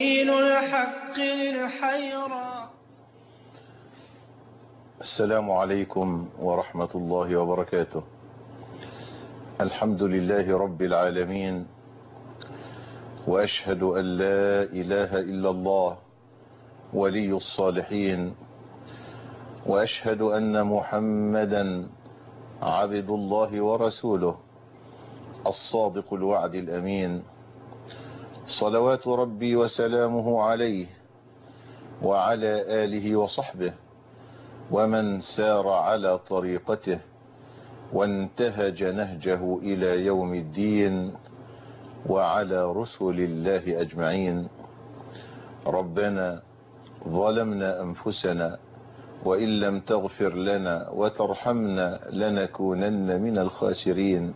دين الحق للحيرى السلام عليكم ورحمة الله وبركاته الحمد لله رب العالمين وأشهد أن لا إله إلا الله ولي الصالحين وأشهد أن محمدا عبد الله ورسوله الصادق الوعد الأمين صلوات ربي وسلامه عليه وعلى آله وصحبه ومن سار على طريقته وانتهج نهجه إلى يوم الدين وعلى رسل الله أجمعين ربنا ظلمنا أنفسنا وإن لم تغفر لنا وترحمنا لنكونن من الخاسرين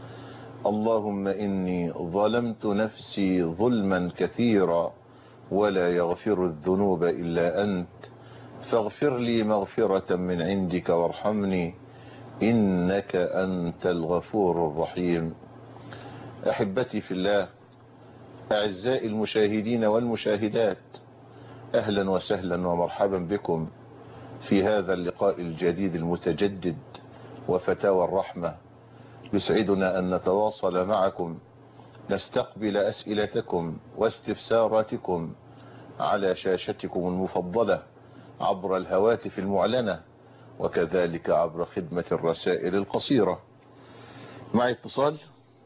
اللهم إني ظلمت نفسي ظلما كثيرا ولا يغفر الذنوب إلا أنت فاغفر لي مغفرة من عندك وارحمني إنك أنت الغفور الرحيم أحبتي في الله أعزائي المشاهدين والمشاهدات أهلا وسهلا ومرحبا بكم في هذا اللقاء الجديد المتجدد وفتاوى الرحمة يسعدنا أن نتواصل معكم نستقبل أسئلتكم واستفساراتكم على شاشتكم المفضلة عبر الهواتف المعلنة وكذلك عبر خدمة الرسائل القصيرة مع اتصال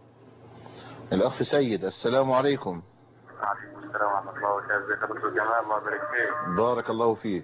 الأخ سيد السلام عليكم عليكم السلام ورحمة الله وبركاته ازيك يا دكتور جمال الله يبارك فيك بارك الله فيك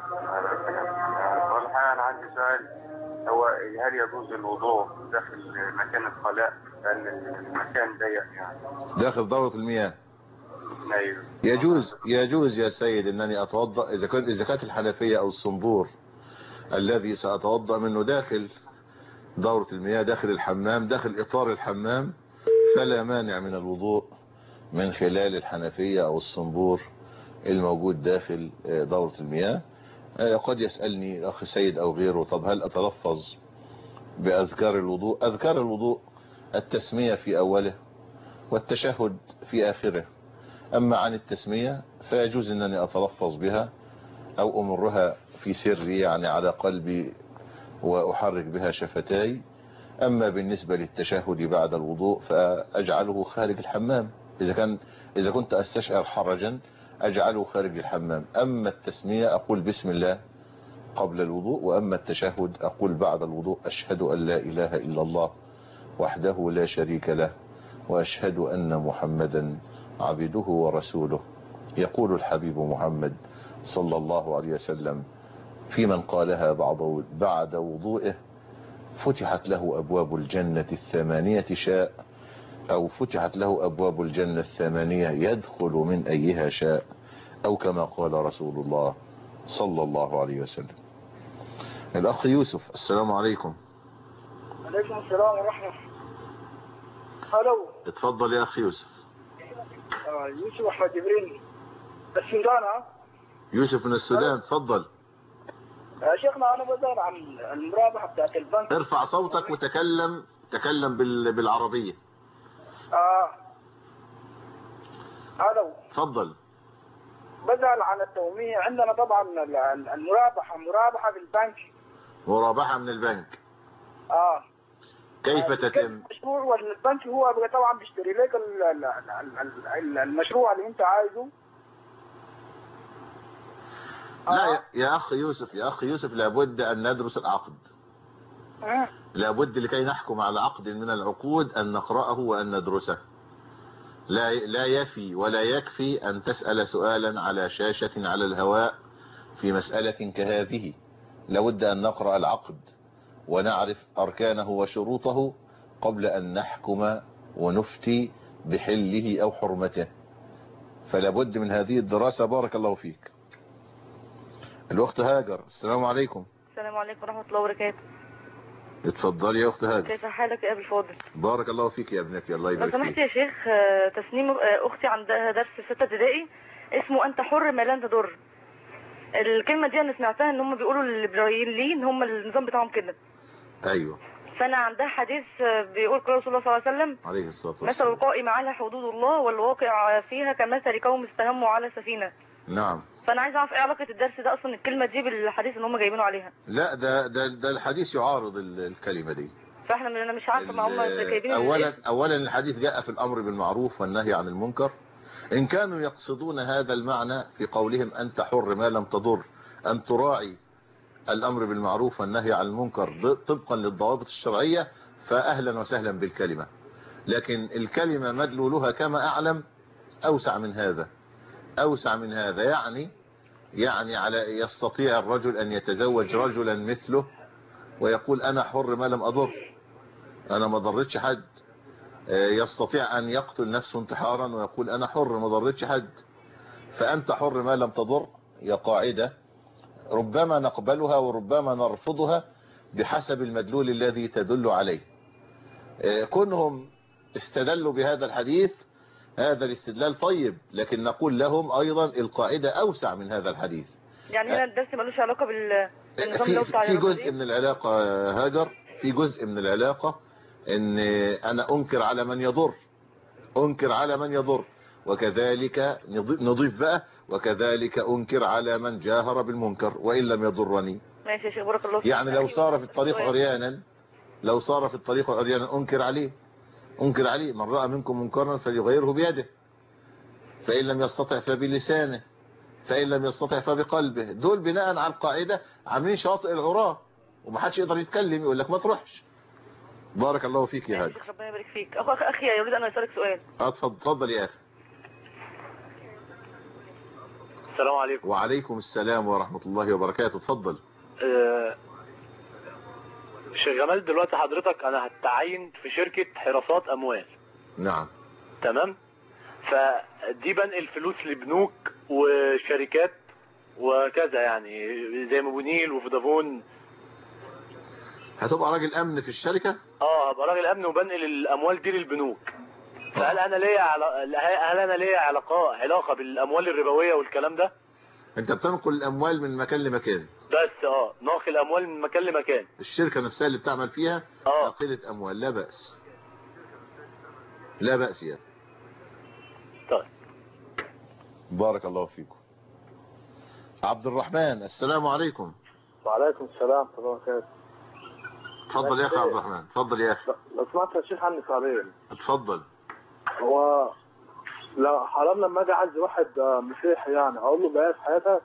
والحقيقة أنا عندي سؤال هو هل يجوز الوضوء داخل مكان الخلاء لأن المكان ضيق يعني داخل دورة المياه أيوه يجوز يجوز يا سيد انني اتوضا اذا كنت اذا كانت الحنفيه او الصنبور الذي ساتوضا منه داخل دورة المياه داخل الحمام داخل اطار الحمام فلا مانع من الوضوء من خلال الحنفية او الصنبور الموجود داخل دورة المياه قد يسألني الاخ سيد او غيره طب هل اتلفظ باذكار الوضوء اذكار الوضوء التسمية في اوله والتشهد في اخره اما عن التسمية فيجوز انني اتلفظ بها او امرها في سري يعني على قلبي واحرك بها شفتاي اما بالنسبة للتشهد بعد الوضوء فاجعله خارج الحمام اذا كان اذا كنت استشعر حرجا اجعله خارج الحمام اما التسمية اقول بسم الله قبل الوضوء واما التشهد اقول بعد الوضوء اشهد ان لا اله الا الله وحده لا شريك له واشهد ان محمدا عبده ورسوله يقول الحبيب محمد صلى الله عليه وسلم في من قالها بعد بعد وضوئه فتحت له أبواب الجنة الثمانية شاء أو فتحت له أبواب الجنة الثمانية يدخل من أيها شاء أو كما قال رسول الله صلى الله عليه وسلم الأخ يوسف السلام عليكم عليكم السلام ورحمة هلو اتفضل يا أخ يوسف آه، يوسف أحمد جبريل السودان ها يوسف من السودان اتفضل يا شيخنا أنا بسأل عن المرابحة بتاعت البنك ارفع صوتك وتكلم تكلم بال- بالعربية آه هلو اتفضل بسأل عن التومية عندنا طبعا ال- ال- المرابحة مرابحة في البنك مرابحة من البنك آه كيف آه، تتم مشروع والبنك هو بقى طبعا بيشتري لك ال- ال- ال- ال- ال- المشروع اللي انت عايزه لا يا- يا أخ يوسف يا أخ يوسف لابد أن ندرس العقد آه. لابد لكي نحكم على عقد من العقود أن نقرأه وأن ندرسه لا لا يفي ولا يكفي أن تسأل سؤالا على شاشة على الهواء في مسألة كهذه لابد أن نقرأ العقد ونعرف أركانه وشروطه قبل أن نحكم ونفتي بحله أو حرمته فلابد من هذه الدراسة بارك الله فيك الأخت هاجر السلام عليكم السلام عليكم ورحمة الله وبركاته اتفضلي يا أخت هاجر كيف حالك يا أبي الفاضل بارك الله فيك يا ابنتي الله لو يبارك سمحت فيك يا شيخ آه، تسنيم آه، أختي عندها درس في ستة ابتدائي اسمه أنت حر ما لن تضر الكلمة دي أنا سمعتها إن هم بيقولوا الليبراليين ان هم النظام بتاعهم كده ايوه فانا عندها حديث آه، بيقول قال رسول الله صلى الله عليه وسلم عليه الصلاة مثل والسلام القائم على حدود الله والواقع فيها كمثل قوم استهموا على سفينه نعم فانا عايز اعرف ايه علاقه الدرس ده اصلا الكلمه دي بالحديث اللي هم جايبينه عليها لا ده ده ده الحديث يعارض ال- الكلمة دي فاحنا انا مش عارفه ما هم ال- جايبين اولا الاسم. اولا الحديث جاء في الامر بالمعروف والنهي عن المنكر ان كانوا يقصدون هذا المعنى في قولهم انت حر ما لم تضر ان تراعي الامر بالمعروف والنهي عن المنكر ض- طبقا للضوابط الشرعية فاهلا وسهلا بالكلمة لكن الكلمة مدلولها كما اعلم اوسع من هذا اوسع من هذا يعني يعني على يستطيع الرجل ان يتزوج رجلا مثله ويقول انا حر ما لم اضر انا ما ضرتش حد آه، يستطيع ان يقتل نفسه انتحارا ويقول انا حر ما ضرتش حد فانت حر ما لم تضر يا قاعدة ربما نقبلها وربما نرفضها بحسب المدلول الذي تدل عليه آه، كونهم استدلوا بهذا الحديث هذا الاستدلال طيب لكن نقول لهم ايضا القاعدة اوسع من هذا الحديث يعني هنا الدرس ملوش علاقه بال بالنظام اللي هو في بتاع في اليهود جزء دي؟ من العلاقة يا هاجر في جزء من العلاقة ان انا انكر على من يضر انكر على من يضر وكذلك نض- نضيف بقى وكذلك انكر على من جاهر بالمنكر وان لم يضرني ماشي يا شيخ بارك الله فيك يعني لو صار في الطريق عريانا لو صار في الطريق عريانا انكر عليه انكر عليه من رأى منكم منكرا فليغيره بيده فإن لم يستطع فبلسانه فإن لم يستطع فبقلبه دول بناء على القاعدة عاملين شواطئ العراة ومحدش يقدر يتكلم يقول لك ما تروحش بارك الله فيك يا ماشي يا هاجر شيخ ربنا يبارك فيك اخو أخ- اخي يريد ان اسالك سؤال اتفضل اتفضل يا اخي السلام عليكم وعليكم السلام ورحمة الله وبركاته اتفضل آه، شيخ جمال دلوقتي حضرتك انا هتعين في شركة حراسات اموال نعم تمام فدي بنقل فلوس لبنوك وشركات وكذا يعني زي موبينيل وفودافون هتبقى راجل امن في الشركة اه هبقى راجل امن وبنقل الاموال دي للبنوك فهل انا ليا عل... هل انا ليا علاقه علاقه بالاموال الربويه والكلام ده انت بتنقل الاموال من مكان لمكان بس اه ناقل الاموال من مكان لمكان الشركة نفسها اللي بتعمل فيها اه ناقلة اموال لا بأس لا بأس يا طيب بارك الله فيكم عبد الرحمن السلام عليكم وعليكم السلام ورحمة الله وبركاته اتفضل يا اخي عبد الرحمن اتفضل يا اخي لو سمعت يا شيخ عني سؤالين اتفضل هو لا حرام لما اجي اعزي واحد آه، مسيحي يعني اقول له بقى في حياتك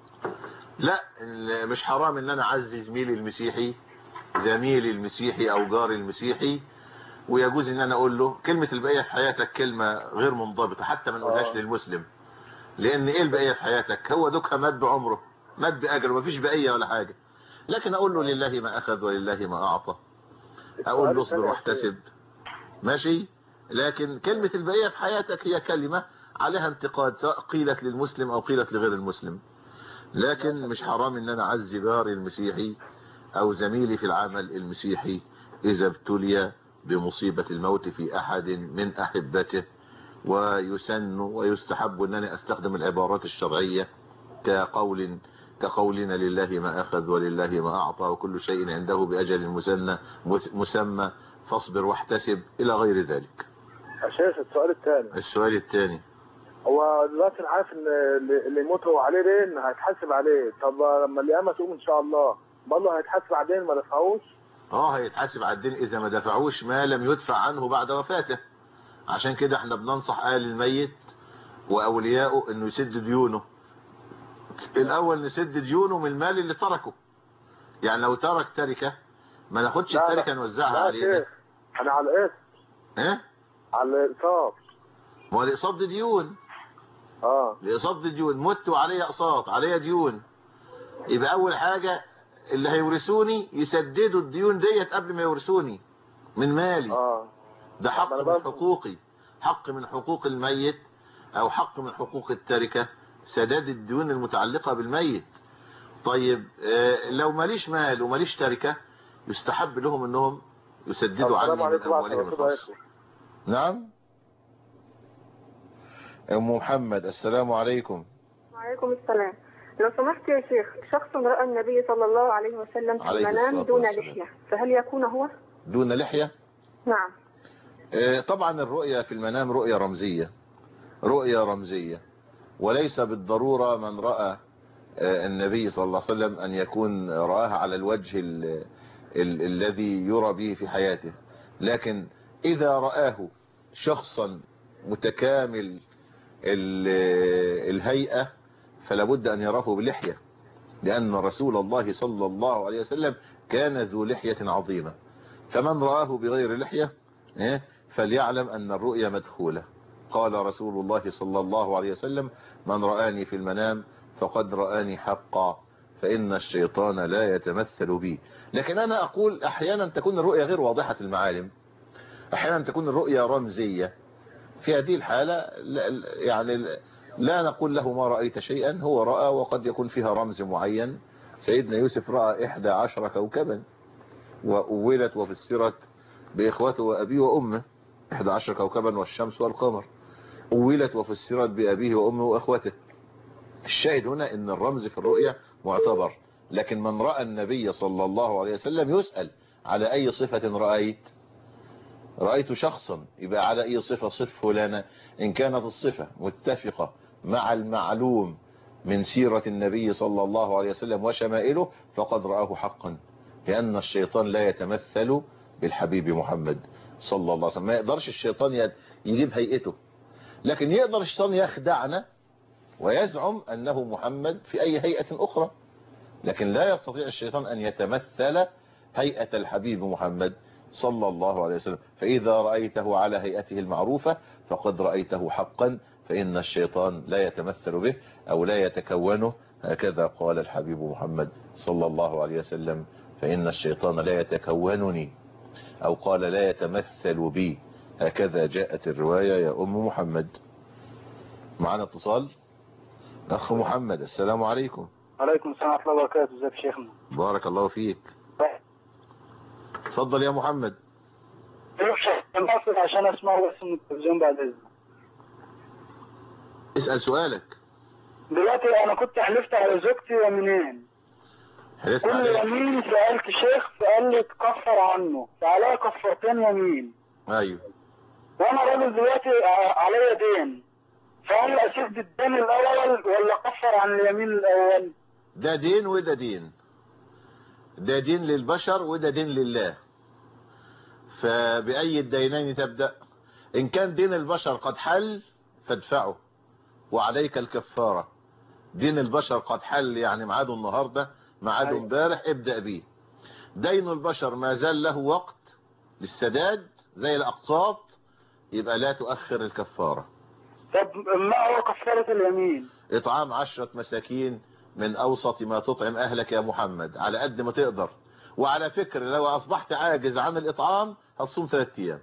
لا ال- مش حرام ان انا اعزي زميلي المسيحي زميلي المسيحي او جاري المسيحي ويجوز ان انا اقول له كلمة البقية في حياتك كلمة غير منضبطة حتى ما نقولهاش آه. للمسلم لان ايه البقية في حياتك هو دوكها مات بعمره مات باجله مفيش بقية ولا حاجة لكن اقول له لله ما اخذ ولله ما اعطى اقول له اصبر واحتسب ماشي لكن كلمة البقية في حياتك هي كلمة عليها انتقاد سواء قيلت للمسلم او قيلت لغير المسلم لكن مش حرام ان انا اعزي جاري المسيحي او زميلي في العمل المسيحي اذا ابتلي بمصيبة الموت في احد من احبته ويسن ويستحب انني استخدم العبارات الشرعية كقول كقولنا لله ما اخذ ولله ما اعطى وكل شيء عنده باجل مسنى مسمى فاصبر واحتسب الى غير ذلك يا شيخ السؤال الثاني السؤال الثاني هو دلوقتي انا عارف ان اللي اللي يموت هو عليه دين هيتحاسب عليه طب لما القيامه تقوم ان شاء الله برضه هيتحاسب على دين ما دفعوش اه هيتحاسب على الدين اذا ما دفعوش ما لم يدفع عنه بعد وفاته عشان كده احنا بننصح اهل الميت واولياءه انه يسد ديونه الاول نسد ديونه من المال اللي تركه يعني لو ترك تركة ما ناخدش لا، لا. التركة نوزعها لا يا علينا شيخ انا على الاقساط ها على الاقساط ما هو الاقساط دي ديون اه الاقساط دي ديون مت وعليا اقساط عليا ديون يبقى اول حاجة اللي هيورثوني يسددوا الديون ديت قبل ما يورثوني من مالي اه ده حق طب أنا من برضه- حقوقي حق من حقوق الميت او حق من حقوق التركة سداد الديون المتعلقة بالميت طيب آه، لو ماليش مال وماليش تركة يستحب لهم انهم طب يسددوا السلام عني من عليكم ورحمه اموالهم الله الخاصة وبركاته نعم ام محمد السلام عليكم وعليكم السلام لو سمحت يا شيخ شخص رأى النبي صلى الله عليه وسلم في عليه المنام الصلاة دون والسلام. لحية فهل يكون هو؟ دون لحية نعم آه، طبعا الرؤية في المنام رؤية رمزية رؤية رمزية وليس بالضرورة من رأى آه، النبي صلى الله عليه وسلم أن يكون رآها على الوجه ال ال الذي يرى به في حياته لكن إذا رآه شخصا متكامل ال- الهيئة فلا بد أن يراه بلحية لأن رسول الله صلى الله عليه وسلم كان ذو لحية عظيمة فمن رآه بغير لحية إيه، فليعلم أن الرؤيا مدخولة قال رسول الله صلى الله عليه وسلم من رآني في المنام فقد رآني حقا فإن الشيطان لا يتمثل بي لكن أنا أقول أحيانا تكون الرؤيا غير واضحة المعالم أحيانا تكون الرؤيا رمزية في هذه الحالة لا- يعني لا نقول له ما رأيت شيئا هو رأى وقد يكون فيها رمز معين سيدنا يوسف رأى إحدى عشر كوكبا وأولت وفسرت بإخوته وأبيه وأمه إحدى عشر كوكبا والشمس والقمر أولت وفسرت بأبيه وأمه وأخوته الشاهد هنا ان الرمز في الرؤية معتبر لكن من رأى النبي صلى الله عليه وسلم يسأل على أي صفة رأيت رأيت شخصا يبقى على أي صفة صفه لنا إن كانت الصفة متفقة مع المعلوم من سيرة النبي صلى الله عليه وسلم وشمائله فقد رآه حقا لأن الشيطان لا يتمثل بالحبيب محمد صلى الله عليه وسلم ما يقدرش الشيطان يد- يجيب هيئته لكن يقدر الشيطان يخدعنا ويزعم أنه محمد في أي هيئة أخرى لكن لا يستطيع الشيطان أن يتمثل هيئة الحبيب محمد صلى الله عليه وسلم فإذا رأيته على هيئته المعروفة فقد رأيته حقا فإن الشيطان لا يتمثل به أو لا يتكونه هكذا قال الحبيب محمد صلى الله عليه وسلم فإن الشيطان لا يتكونني أو قال لا يتمثل بي هكذا جاءت الرواية يا أم محمد معنا اتصال أخ محمد السلام عليكم عليكم السلام ورحمة الله وبركاته ازيك يا شيخنا بارك الله فيك تفضل يا محمد المقصد عشان اسمعه بس من التلفزيون بعد اذنك اسأل سؤالك دلوقتي انا كنت حلفت على زوجتي يمينين حلفت كل عليك يمين سألت شيخ فقال لي تكفر عنه فعليا كفرتين يمين أيوه وانا راجل دلوقتي ع- عليا دين فهل اسد الدين الاول ولا اكفر عن اليمين الاول ده دين وده دين ده دين للبشر وده دين لله فبأي الدينين تبدأ إن كان دين البشر قد حل فادفعه وعليك الكفارة دين البشر قد حل يعني ميعاده النهاردة ميعاده أيوة. امبارح ابدأ بيه دين البشر ما زال له وقت للسداد زي الأقساط يبقى لا تؤخر الكفارة طب ما هو كفارة اليمين إطعام عشرة مساكين من أوسط ما تطعم أهلك يا محمد على قد ما تقدر وعلى فكرة لو أصبحت عاجز عن الإطعام هتصوم ثلاثة أيام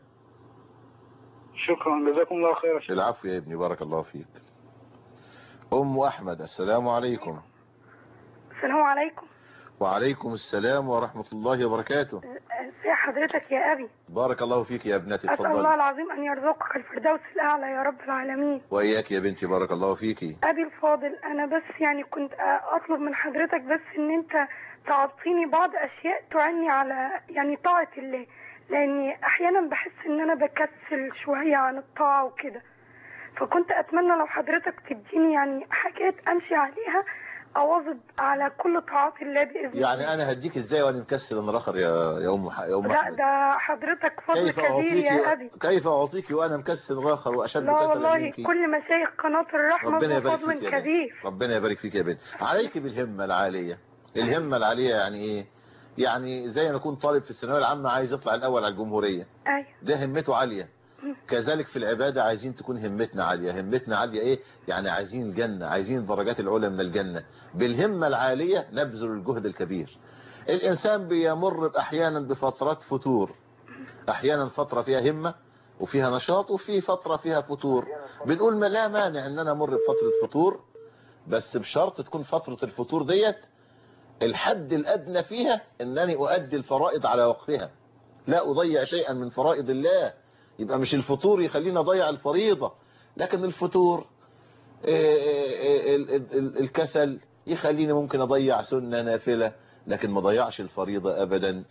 شكرا جزاكم الله خير يا شيخ العفو يا ابني بارك الله فيك أم أحمد السلام عليكم السلام عليكم وعليكم السلام ورحمة الله وبركاته ازي حضرتك يا ابي بارك الله فيك يا ابنتي اسال الله اتفضل العظيم ان يرزقك الفردوس الاعلى يا رب العالمين وإياك يا بنتي بارك الله فيكي ابي الفاضل انا بس يعني كنت اطلب من حضرتك بس ان انت تعطيني بعض اشياء تعني على يعني طاعة الله لاني احيانا بحس ان انا بكسل شوية عن الطاعة وكده فكنت اتمنى لو حضرتك تديني يعني حاجات امشي عليها اواظب على كل طاعات الله باذن الله يعني أنا هديك إزاي وأنا مكسل أنا رخر يا يا أم يا أم لا أحمد ده حضرتك فضل كيف كبير يا ابي أعطيك كيف أعطيك وأنا مكسل راخر وأشد لا كسلا والله منك كل مشايخ قناة الرحمة ربنا يبارك بفضل فيك يا بنت كبير ربنا يبارك فيك يا بنت عليك بالهمة العالية الهمة العالية يعني ايه يعني زي ما يكون طالب في الثانويه العامة عايز يطلع الاول على الجمهورية ايوه ده همته عالية كذلك في العبادة عايزين تكون همتنا عالية همتنا عالية ايه يعني عايزين الجنة عايزين الدرجات العلى من الجنة بالهمة العالية نبذل الجهد الكبير الانسان بيمر احيانا بفترات فتور احيانا فترة فيها همة وفيها نشاط وفي فترة فيها فتور بنقول ما لا مانع ان انا امر بفترة فتور بس بشرط تكون فترة الفتور ديت الحد الادنى فيها انني اؤدي الفرائض على وقتها لا اضيع شيئا من فرائض الله يبقى مش الفطور يخليني اضيع الفريضة لكن الفطور آه، آه، ال- ال- ال- الكسل يخليني ممكن اضيع سنة نافلة لكن ما ضيعش الفريضة ابدا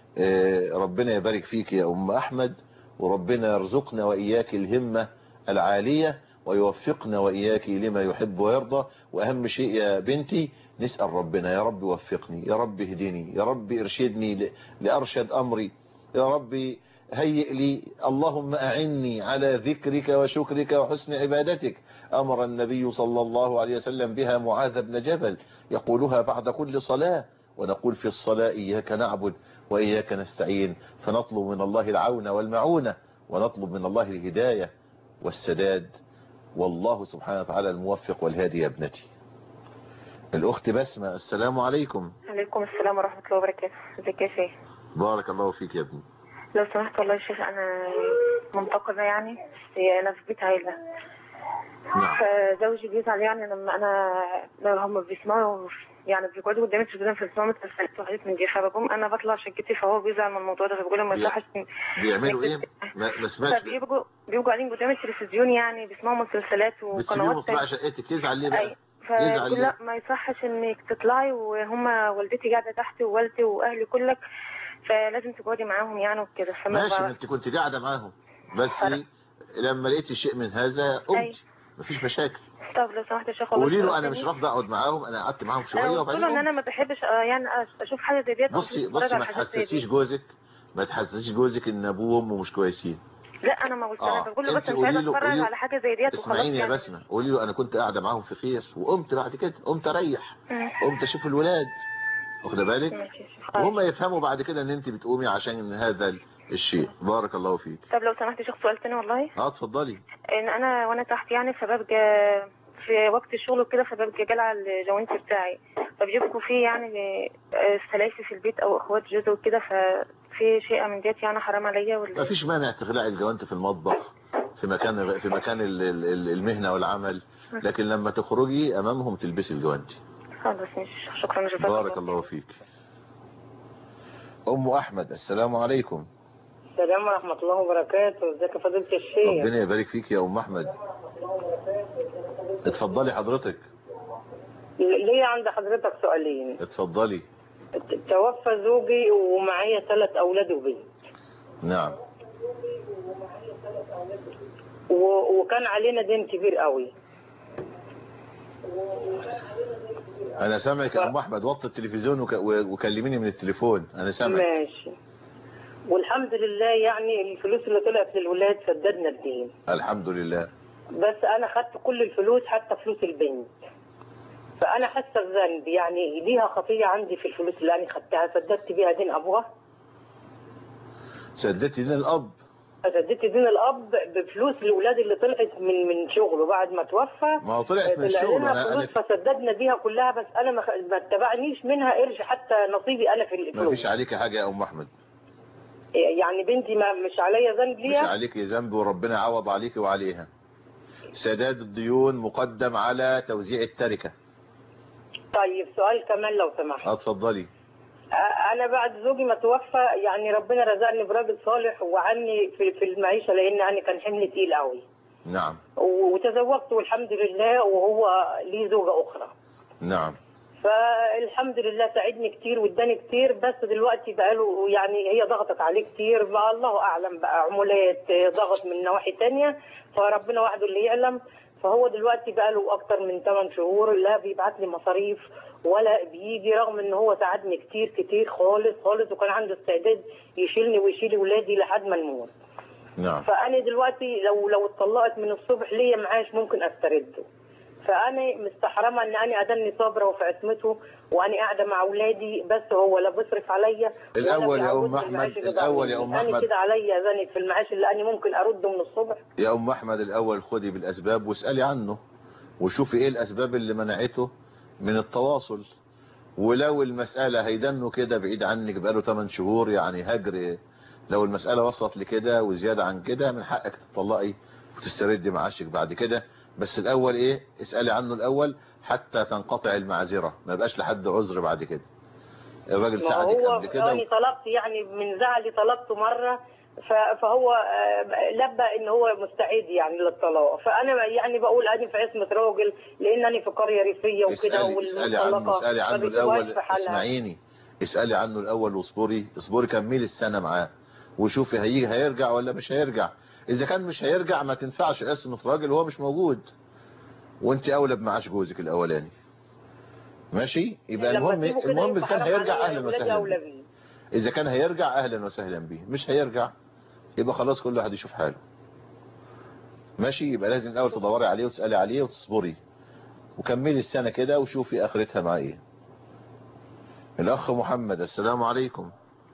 آه، ربنا يبارك فيك يا أم أحمد وربنا يرزقنا وإياك الهمة العالية ويوفقنا وإياك لما يحب ويرضى وأهم شيء يا بنتي نسأل ربنا يا رب وفقني يا رب اهدني يا رب ارشدني ل- لأرشد أمري يا رب هيئ لي اللهم أعني على ذكرك وشكرك وحسن عبادتك أمر النبي صلى الله عليه وسلم بها معاذ بن جبل يقولها بعد كل صلاة ونقول في الصلاة إياك نعبد وإياك نستعين فنطلب من الله العون والمعونة ونطلب من الله الهداية والسداد والله سبحانه وتعالى الموفق والهادي يا ابنتي الأخت بسمة السلام عليكم عليكم السلام ورحمة الله وبركاته ازيك يا شيخ بارك الله فيك يا ابني لو سمحت والله يا شيخ انا منتقدة يعني بس انا في بيت عيلة نعم فزوجي بيزعل يعني لما انا لو هم بيسمعوا يعني بيقعدوا قدامي التلفزيون في السماء مسلسلات وحاجات من دي فبقوم انا بطلع شقتي فهو بيزعل من الموضوع ده فبيقول ما بي- يصحش بيعملوا ايه ما, ما سمعتش فبيبقوا بيبقوا قاعدين قدام التلفزيون يعني بيسمعوا مسلسلات بتسيبيهم وقنوات يطلع شقتك يزعل ليه بقى أي. فيقول يزعل لا ليه ما يصحش انك تطلعي وهم والدتي قاعده تحت ووالدي واهلي كلك فلازم تقعدي معاهم يعني وكده فما ماشي ما بعرف. انت كنت قاعدة معاهم بس لما لقيت شيء من هذا أي. قمت مفيش مشاكل طب لو سمحت يا شيخ والله قولي له سؤال انا مش تاني. رافضه اقعد معاهم انا قعدت معاهم شويه انا قلت وبعدين له ان قمت. انا ما بحبش آه، يعني أش- اشوف حاجه زي ديت أو بصي أتفرج بصي على ما حاجات زي تحسسيش دي. جوزك ما تحسسيش جوزك ان ابوه وامه مش كويسين لا انا ما قلت آه، انا بقول له أنت بس انا قولي عايزه له- اتفرج قولي له- على حاجه زي ديت وخلاص اسمعيني يا يعني بسمة قولي له انا كنت قاعده معاهم في خير وقمت بعد كده قمت اريح مم. قمت اشوف الولاد واخده بالك ماشي يا شيخ. وهم يفهموا بعد كده ان انت بتقومي عشان هذا الشيء بارك الله فيك طب لو سمحت يا شيخ سؤال تاني والله اه اتفضلي ان انا وانا تحت يعني فببقى في وقت الشغل وكده فببقى جالعة الجوانتي بتاعي فبيبقوا فيه يعني آه، سلايفي في البيت او اخوات جوزي وكده ففي شيء من ديت يعني حرام عليا ما ولا فيش مانع تخلعي الجوانت في المطبخ في مكان في مكان ال- ال- ال- المهنة والعمل لكن لما تخرجي امامهم تلبسي الجوانتي خلاص ماشي شكرا جزاك بارك الله فيك ام احمد السلام عليكم السلام ورحمة الله وبركاته ازيك يا فضيلة الشيخ ربنا يبارك فيك يا ام احمد اتفضلي حضرتك ليا عند حضرتك سؤالين اتفضلي توفى زوجي ومعايا ثلاث أولاد وبنت نعم و- وكان علينا دين كبير قوي انا سامعك يا ام احمد وطي التلفزيون وك- و- وكلميني من التليفون انا سامعك ماشي والحمد لله يعني الفلوس اللي طلعت للولاد سددنا الدين الحمد لله بس انا خدت كل الفلوس حتى فلوس البنت فانا حاسه بذنب يعني ليها خطيه عندي في الفلوس اللي انا خدتها سددت بيها دين ابوها سددتي دين الاب سددت دين الاب بفلوس الاولاد اللي طلعت من من شغله بعد ما توفى ما هو طلعت من طلع الشغل لنا انا فلوس انا فسددنا بيها كلها بس انا ما خ- ما اتبعنيش منها قرش حتى نصيبي انا في ما الفلوس فيش عليك حاجه يا ام احمد يعني بنتي ما مش عليا ذنب مش ليها عليك ذنب وربنا يعوض عليك وعليها سداد الديون مقدم على توزيع التركه طيب سؤال كمان لو سمحت اتفضلي أ- انا بعد زوجي ما توفى يعني ربنا رزقني براجل صالح وعني في في المعيشه لان انا كان حمل تقيل قوي نعم وتزوجت والحمد لله وهو ليه زوجه اخرى نعم فالحمد لله ساعدني كتير واداني كتير بس دلوقتي بقاله يعني هي ضغطت عليه كتير بقى الله اعلم بقى عمولات ضغط من نواحي تانية فربنا وحده اللي يعلم فهو دلوقتي بقاله اكتر من 8 شهور لا بيبعت لي مصاريف ولا بيجي رغم ان هو ساعدني كتير كتير خالص خالص وكان عنده استعداد يشيلني ويشيل ولادي لحد ما نموت نعم فانا دلوقتي لو لو اتطلقت من الصبح ليا معاش ممكن استرده فانا مستحرمه ان انا ادني صابره وفي عصمته وانا قاعده مع اولادي بس هو لا بيصرف عليا ولا الأول يا أم بيعوضني أحمد، المعاش اللي الأول يا بعمله. أم انا أحمد. كده عليا ذنب في المعاش اللي انا ممكن ارده من الصبح يا ام احمد الاول خدي بالاسباب واسالي عنه وشوفي ايه الاسباب اللي منعته من التواصل ولو المسألة هيدنه كده بعيد عنك بقاله 8 شهور يعني هجر لو المسألة وصلت لكده وزيادة عن كده من حقك تطلقي وتستردي معاشك بعد كده بس الاول ايه اسألي عنه الاول حتى تنقطع المعذرة ما يبقاش لحد عذر بعد كده الراجل ما ساعدك هو قبل كده انا طلبت يعني من زعلي طلبته مره ف- فهو آه، لبى ان هو مستعد يعني للطلاق فانا يعني بقول انا في عصمه راجل لان انا في قريه ريفيه وكده اسألي, اسألي عنه والمطلقه اسألي ما عنه بيسيبوهاش الأول في حالها اسمعيني اسألي عنه الاول واصبري اصبري كملي السنة معاه وشوفي هيجي هيرجع ولا مش هيرجع اذا كان مش هيرجع ما تنفعش اسم في راجل وهو مش موجود وانت اولى بمعاش جوزك الاولاني ماشي يبقى لما المهم تسيبه كده المهم اذا يبقى كان حرام هيرجع عليا اهلا ولادي وسهلا أولى بيه. بيه. اذا كان هيرجع اهلا وسهلا به مش هيرجع يبقى خلاص كل واحد يشوف حاله ماشي يبقى لازم الاول تدوري عليه وتسالي عليه وتصبري وكملي السنه كده وشوفي اخرتها مع ايه الاخ محمد السلام عليكم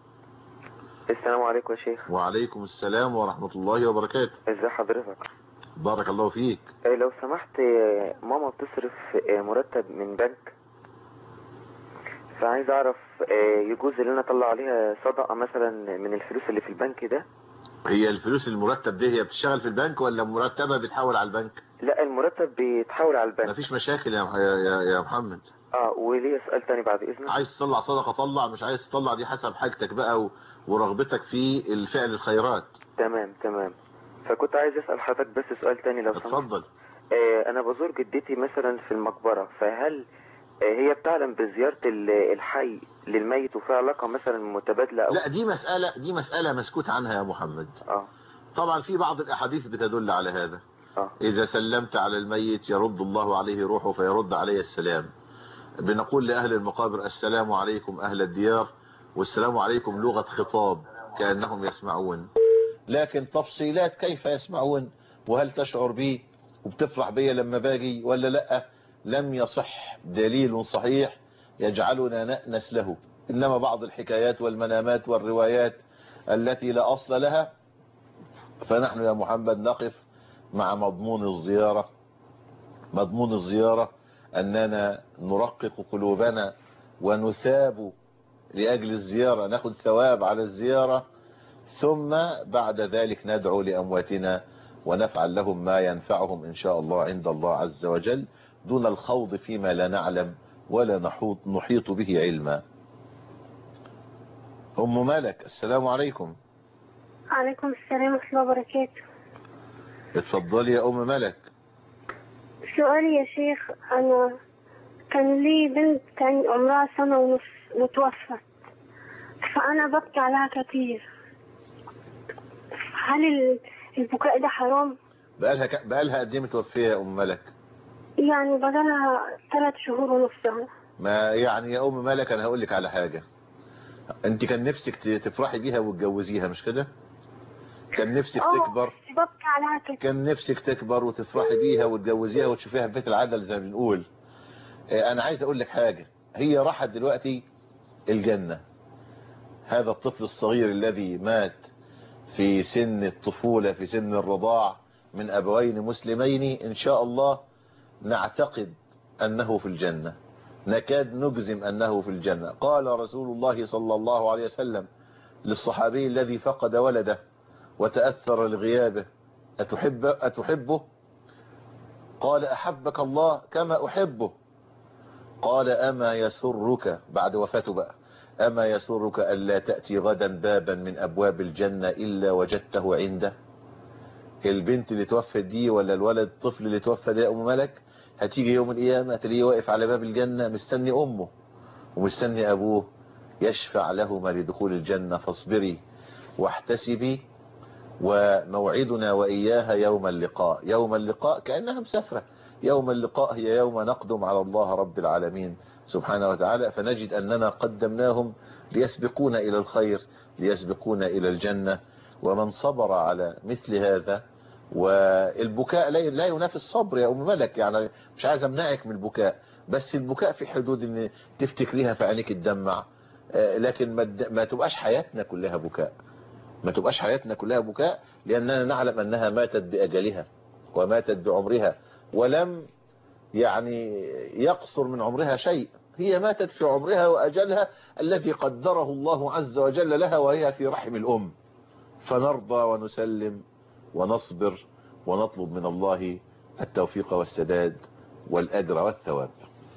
السلام عليكم يا شيخ وعليكم السلام ورحمه الله وبركاته ازي حضرتك بارك الله فيك آه، لو سمحت آه، ماما بتصرف آه، مرتب من بنك فعايز اعرف آه، يجوز ان انا اطلع عليها صدقة مثلا من الفلوس اللي في البنك ده هي الفلوس المرتب دي هي بتشتغل في البنك ولا مرتبها بتحول على البنك لا المرتب بيتحول على البنك مفيش مشاكل يا يا يا, يا محمد اه وليه سؤال تاني بعد اذنك عايز تطلع صدقه طلع مش عايز تطلع دي حسب حاجتك بقى و- ورغبتك في الفعل الخيرات تمام تمام فكنت عايز اسال حضرتك بس سؤال تاني لو سمحت اتفضل آه، انا بزور جدتي مثلا في المقبرة فهل آه، هي بتعلم بزيارة ال- الحي للميت وفي علاقة مثلا متبادلة او لا دي مسألة دي مسألة مسكوت عنها يا محمد اه طبعا في بعض الأحاديث بتدل على هذا اه إذا سلمت على الميت يرد الله عليه روحه فيرد عليه السلام بنقول لأهل المقابر السلام عليكم أهل الديار والسلام عليكم لغة خطاب كأنهم يسمعون لكن تفصيلات كيف يسمعون وهل تشعر بي وبتفرح بي لما باجي ولا لا لم يصح دليل صحيح يجعلنا نأنس له إنما بعض الحكايات والمنامات والروايات التي لا أصل لها فنحن يا محمد نقف مع مضمون الزيارة مضمون الزيارة أننا نرقق قلوبنا ونثاب لأجل الزيارة ناخذ ثواب على الزيارة ثم بعد ذلك ندعو لأمواتنا ونفعل لهم ما ينفعهم إن شاء الله عند الله عز وجل دون الخوض فيما لا نعلم ولا نحوط نحيط به علما أم مالك السلام عليكم عليكم السلام ورحمة الله وبركاته اتفضلي يا أم ملك سؤالي يا شيخ أنا كان لي بنت كان عمرها سنة ونص وتوفت فأنا ببكي عليها كتير هل ال- البكاء ده حرام؟ بقالها ك... بقالها قد ايه متوفيه يا ام ملك يعني بدلها ثلاث شهور ونص أهو. ما يعني يا ام ملك انا هقول لك على حاجه انت كان نفسك ت- تفرحي بيها وتجوزيها مش كده كان نفسك اه تكبر ببكي عليها كتير كان نفسك تكبر وتفرحي بيها وتجوزيها وتشوفيها في بيت العدل زي ما بنقول آه، انا عايز اقول لك حاجه هي راحت دلوقتي الجنه هذا الطفل الصغير الذي مات في سن الطفولة في سن الرضاع من أبوين مسلمين إن شاء الله نعتقد أنه في الجنة نكاد نجزم أنه في الجنة قال رسول الله صلى الله عليه وسلم للصحابي الذي فقد ولده وتأثر لغيابه أتحب أتحبه قال أحبك الله كما أحبه قال أما يسرك بعد وفاته بقى أما يسرك ألا تأتي غدا بابا من أبواب الجنة إلا وجدته عنده البنت اللي توفت دي ولا الولد الطفل اللي توفى ده يا أم ملك هتيجي يوم القيامة تلاقيه واقف على باب الجنة مستني أمه ومستني أبوه يشفع لهما لدخول الجنة فاصبري واحتسبي وموعدنا وإياها يوم اللقاء يوم اللقاء كأنها مسافرة يوم اللقاء هي يوم نقدم على الله رب العالمين سبحانه وتعالى فنجد أننا قدمناهم ليسبقون إلى الخير ليسبقون إلى الجنة ومن صبر على مثل هذا والبكاء لا لا ينافي الصبر يا أم ملك يعني مش عايز أمنعك من البكاء بس البكاء في حدود ان تفتكريها في عينيك تدمع آه، لكن ما تد- ما تبقاش حياتنا كلها بكاء ما تبقاش حياتنا كلها بكاء لأننا نعلم أنها ماتت بأجلها وماتت بعمرها ولم يعني يقصر من عمرها شيء هي ماتت في عمرها وأجلها الذي قدره الله عز وجل لها وهي في رحم الأم فنرضى ونسلم ونصبر ونطلب من الله التوفيق والسداد والأجر والثواب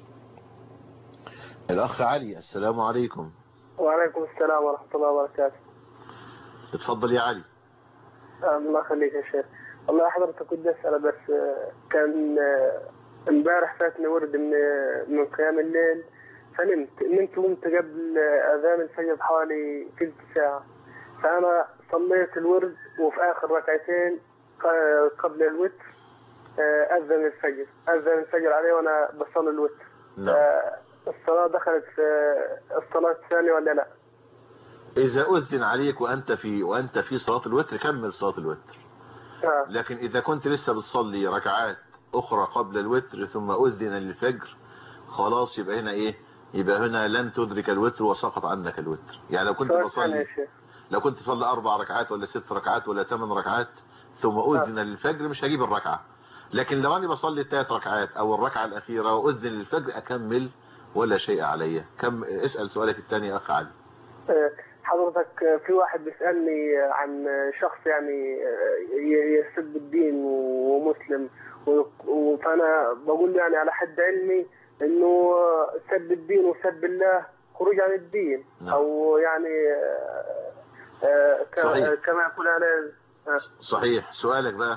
الأخ علي السلام عليكم وعليكم السلام ورحمة الله وبركاته اتفضل يا علي الله يخليك يا شيخ والله حضرتك كنت أسأل بس آه، كان آه، امبارح فاتني ورد من من قيام الليل فنمت نمت قمت قبل اذان الفجر بحوالي تلت ساعة فانا صليت الورد وفي اخر ركعتين ق- قبل الوتر آه، اذن الفجر اذن الفجر عليه وانا بصلي الوتر نعم آه، الصلاة دخلت في الصلاة الثانية ولا لا؟ إذا أذن عليك وأنت في وأنت في صلاة الوتر كمل صلاة الوتر آه. لكن إذا كنت لسه بتصلي ركعات أخرى قبل الوتر ثم أذن للفجر خلاص يبقى هنا إيه يبقى هنا لن تدرك الوتر وسقط عنك الوتر يعني لو كنت الصلاة الثانية بصلي يا شيخ لو كنت تصلي أربع ركعات ولا ست ركعات ولا ثمان ركعات ثم أذن للفجر مش هجيب الركعة لكن لو أنا بصلي ثلاث ركعات أو الركعة الأخيرة وأذن للفجر أكمل ولا شيء علي كم اسأل سؤالك الثاني يا أخ علي آه، حضرتك آه، في واحد بيسألني عن شخص يعني آه، ي- يسب الدين ومسلم و- و- فأنا بقول له يعني على حد علمي إنه آه، سب الدين وسب الله خروج عن الدين نعم. أو يعني آه، آه، ك- صحيح. آه، كما يقول عليه آه، صحيح سؤالك بقى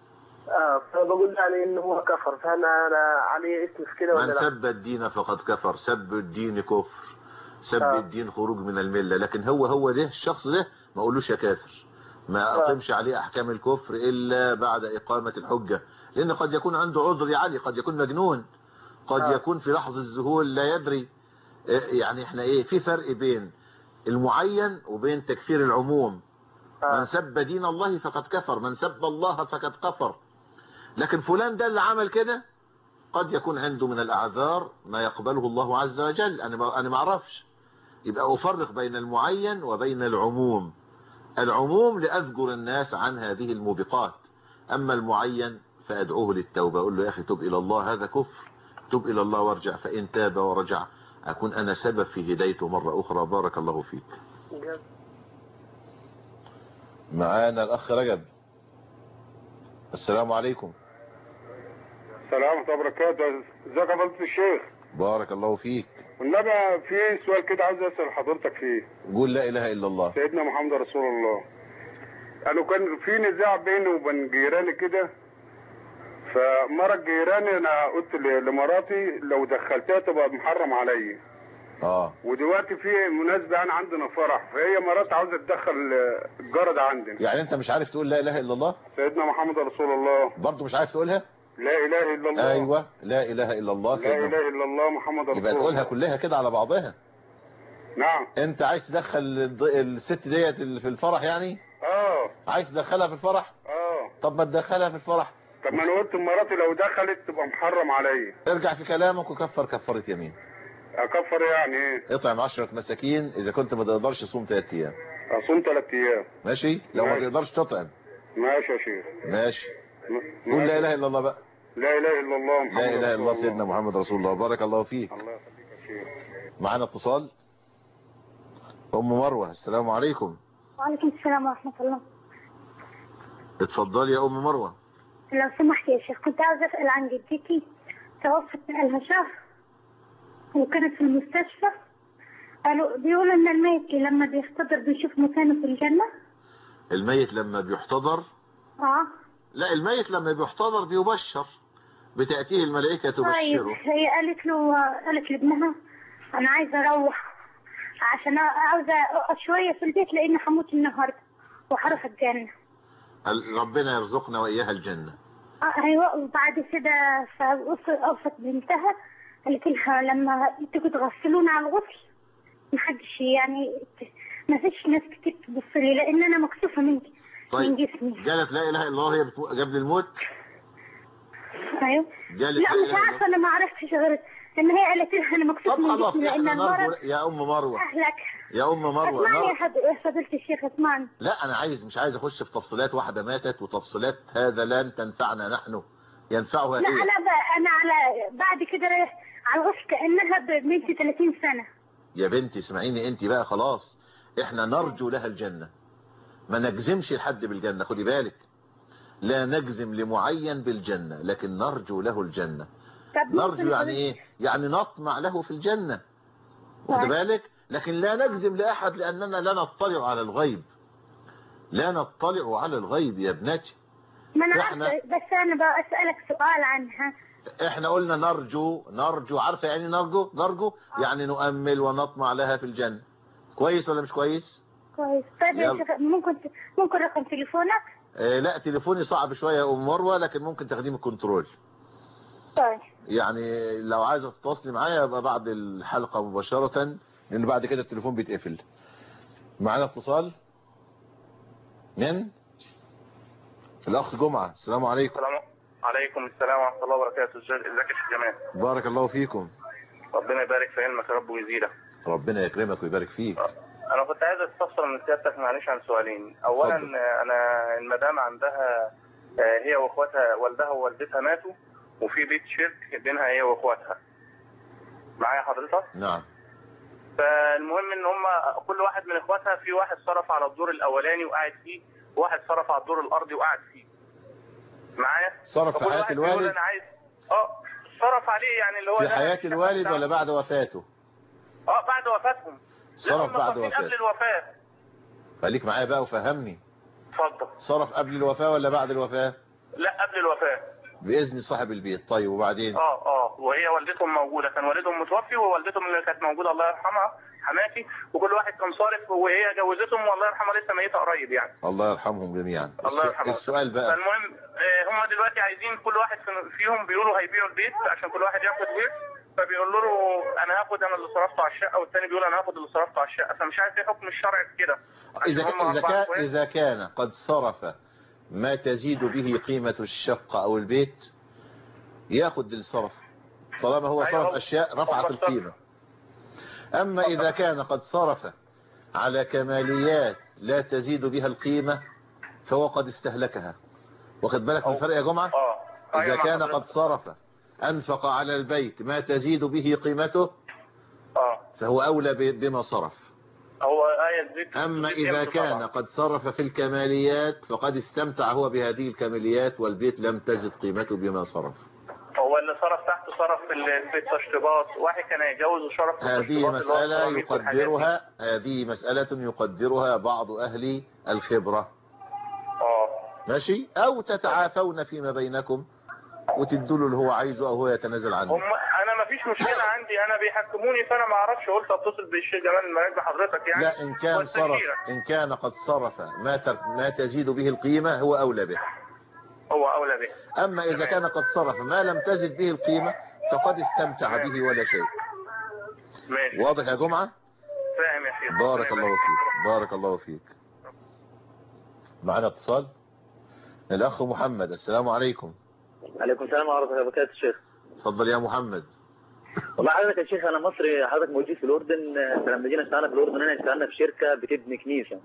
اه فبقول له يعني إنه هو كفر فأنا أنا عليه اسم في كده ولا من لا؟ سب الدين فقد كفر سب الدين كفر سب آه. الدين خروج من الملة لكن هو هو ده الشخص ده ما اقولوش يا كافر ما آه. اقيمش عليه احكام الكفر الا بعد اقامة الحجة لان قد يكون عنده عذر عالي قد يكون مجنون قد آه. يكون في لحظة الذهول لا يدري إيه يعني احنا ايه في فرق بين المعين وبين تكفير العموم آه. من سب دين الله فقد كفر من سب الله فقد كفر لكن فلان ده اللي عمل كده قد يكون عنده من الأعذار ما يقبله الله عز وجل أنا ما أنا ما أعرفش يبقى أفرق بين المعين وبين العموم العموم لأذكر الناس عن هذه الموبقات أما المعين فأدعوه للتوبة أقول له يا أخي تب إلى الله هذا كفر تب إلى الله وارجع فإن تاب ورجع أكون أنا سبب في هدايته مرة أخرى بارك الله فيك معانا الأخ رجب السلام عليكم السلام ورحمة الله وبركاته ازيك يا فضيلة الشيخ بارك الله فيك والنبي في سؤال كده عايز اسال حضرتك فيه قول لا إله إلا الله سيدنا محمد رسول الله انا كان في نزاع بيني وبين جيراني كده فمرة جيراني انا قلت ل- لمراتي لو دخلتها تبقى محرم عليا اه ودلوقتي في مناسبة انا عندنا فرح فهي مرات عاوزة تدخل آه، الجرد عندنا يعني انت مش عارف تقول لا اله الا الله سيدنا محمد رسول الله برضه مش عارف تقولها لا اله الا الله ايوه لا اله الا الله لا سيدنا اله الا الله محمد رسول يبقى الله تقولها كلها كده على بعضها نعم انت عايز تدخل الض- الست ديت اللي في الفرح يعني اه عايز تدخلها في الفرح اه طب ما تدخلها في الفرح طب ما انا قلت مراتي لو دخلت تبقى محرم عليا ارجع في كلامك وكفر كفارة يمين اكفر يعني ايه اطعم عشرة مساكين اذا كنت ما تقدرش صوم ثلاث ايام اصوم ثلاث ايام ماشي لو ما ماشي. تقدرش تطعم ماشي يا شيخ ماشي م- قول لا ماشي. اله الا الله بقى لا اله الا الله محمد لا اله الا رسول الله سيدنا محمد رسول الله بارك الله فيك الله يخليك يا شيخ معانا اتصال ام مروه السلام عليكم وعليكم السلام ورحمة الله اتفضلي يا ام مروه لو سمحت يا شيخ كنت عاوزة أسأل عن جدتي توفت بقالها شهر وكانت في المستشفى قالوا بيقولوا إن الميت لما بيختبر بيشوف مكانه في الجنة الميت لما بيحتضر اه لا الميت لما بيحتضر بيبشر بتأتيه الملائكة طيب تبشره هي قالت له قالت لابنها أنا عايزة أروح عشان عاوزة أقعد شوية في البيت لأن هموت النهاردة وهروح الجنة ال- ربنا يرزقنا وإياها الجنة آه، ايوه وبعد كده فوقفت بنتها قالت لها لما تيجوا تغسلونا على الغسل محدش يعني ما فيش ناس كتير تبص لي لان انا مكسوفه من من طيب جسمي قالت لا إله إلا الله هي بتمو- قبل الموت ايوه قالت لا لا مش إله إلا الله عارفه انا ما عرفتش غير ان هي قالت لها انا مكسوفه طب من خلاص جسمي لان احنا المرض نرجو يا أم مروة اهلك يا أم مروة اسمعني يا نر... حد- يا فضيله الشيخ اسمعني لا أنا عايز مش عايز أخش في تفصيلات واحدة ماتت وتفصيلات هذا لن تنفعنا نحن ينفعها لا هي انا ب... انا على بعد كده رايح على الغسل كانها بنتي 30 سنه يا بنتي اسمعيني انت بقى خلاص احنا نرجو لها الجنة ما نجزمش لحد بالجنة خدي بالك لا نجزم لمعين بالجنة لكن نرجو له الجنة طب نرجو ممكن يعني ايه يعني نطمع له في الجنة واخد بالك لكن لا نجزم لأحد لأننا لا نطلع على الغيب لا نطلع على الغيب يا ابنتي ما انا إحنا- عارفه بس انا بقى اسالك سؤال عنها احنا قلنا نرجو نرجو عارفه يعني نرجو نرجو يعني نؤمل ونطمع لها في الجنة كويس ولا مش كويس كويس طيب يا يلا. شيخ ممكن ممكن رقم تليفونك اه لا تليفوني صعب شوية يا ام مروه لكن ممكن تخديم الكنترول طيب يعني لو عايزه تتواصلي معايا يبقى بعد الحلقة مباشرة لان بعد كده التليفون بيتقفل معانا اتصال من الاخ جمعة السلام عليكم السلام عليكم السلام ورحمه الله وبركاته ازيك ازيك يا شيخ جمال بارك الله فيكم ربنا يبارك في علمك يا رب ويزيدك ربنا يكرمك ويبارك فيك انا كنت عايز استفسر من سيادتك معلش عن سؤالين اولا اتفضل. آه، انا المدام عندها آه، هي واخواتها والدها ووالدتها ماتوا وفي بيت شرك بينها هي واخواتها معايا حضرتك نعم فالمهم ان هم كل واحد من اخواتها في واحد صرف على الدور الاولاني وقاعد فيه وواحد صرف على الدور الارضي وقاعد فيه معايا صرف في فكل حياة واحد بيقول الوالد انا عايز اه صرف عليه يعني اللي هو في ده حياة الشقة الوالد بتاعته. ولا بعد وفاته اه بعد وفاتهم لا صرف هم بعد صارفين قبل وفاته الوفاه خليك معايا بقى وفهمني اتفضل صرف قبل الوفاة ولا بعد الوفاة لا قبل الوفاه بإذن صاحب البيت طيب وبعدين اه اه وهي والدتهم موجوده كان والدهم متوفي ووالدتهم اللي كانت موجوده الله يرحمها حماتي وكل واحد كان صارف وهي جوزتهم والله يرحمها لسه ميته قريب يعني الله يرحمهم جميعا الله الس- يرحمه السؤال بقى فالمهم آه، هم دلوقتي عايزين كل واحد في- فيهم بيقولوا هيبيعوا البيت عشان كل واحد ياخد بيت فبيقول له انا هاخد انا اللي صرفته على الشقه والتاني بيقول انا هاخد اللي صرفته على الشقه فمش عارف ايه حكم الشرع في كده إذا عشان هم كان إذا أربعة كان إخوات. إذا كان قد صرف ما تزيد به قيمة الشقة أو البيت ياخد الصرف طالما هو أيوة، صرف هو- أشياء رفعت هو الصرف. القيمة أما إذا كان قد صرف على كماليات لا تزيد بها القيمة فهو قد استهلكها واخد بالك من الفرق يا جمعة اه إذا أيوة مع كان حضرتك. قد صرف أنفق على البيت ما تزيد به قيمته اه فهو أولى ب- بما صرف هو آية الذكر أما دي إذا قيمته كان طبعاً. قد صرف في الكماليات فقد استمتع هو بهذه الكماليات والبيت لم تزد قيمته بما صرف هو اللي صرف تحته صرف في ال- في التشطيبات واحد كان هيتجوز وشرف في هذه التشطيبات اللي هو مسألة السيراميك والحاجات دي. يقدرها هذه مسألة يقدرها بعض أهل الخبرة اه ماشي أو تتعافون فيما بينكم وتدوا له اللي هو عايزه أو هو يتنازل عنه هم انا ما فيش مشكله عندي انا بيحكموني فانا ما اعرفش قلت اتصل بالشيخ جمال المراكب بحضرتك يعني لا إن كان صرف واستشيرك. إن كان قد صرف ما ت- ما تزيد به القيمة هو أولى به هو اولى به أما إذا كان قد صرف ما لم تزد به القيمة فقد استمتع به ولا شيء ماشي واضح يا جمعة فاهم يا شيخ بارك الله فيك بارك الله فيك معنا اتصال الأخ محمد السلام عليكم عليكم السلام ورحمة الله وبركاته الشيخ تفضل يا محمد والله حضرتك يا شيخ أنا مصري حضرتك موجود في الأردن آه، فلما جينا اشتغلنا في الأردن هنا اشتغلنا في شركة بتبني كنيسة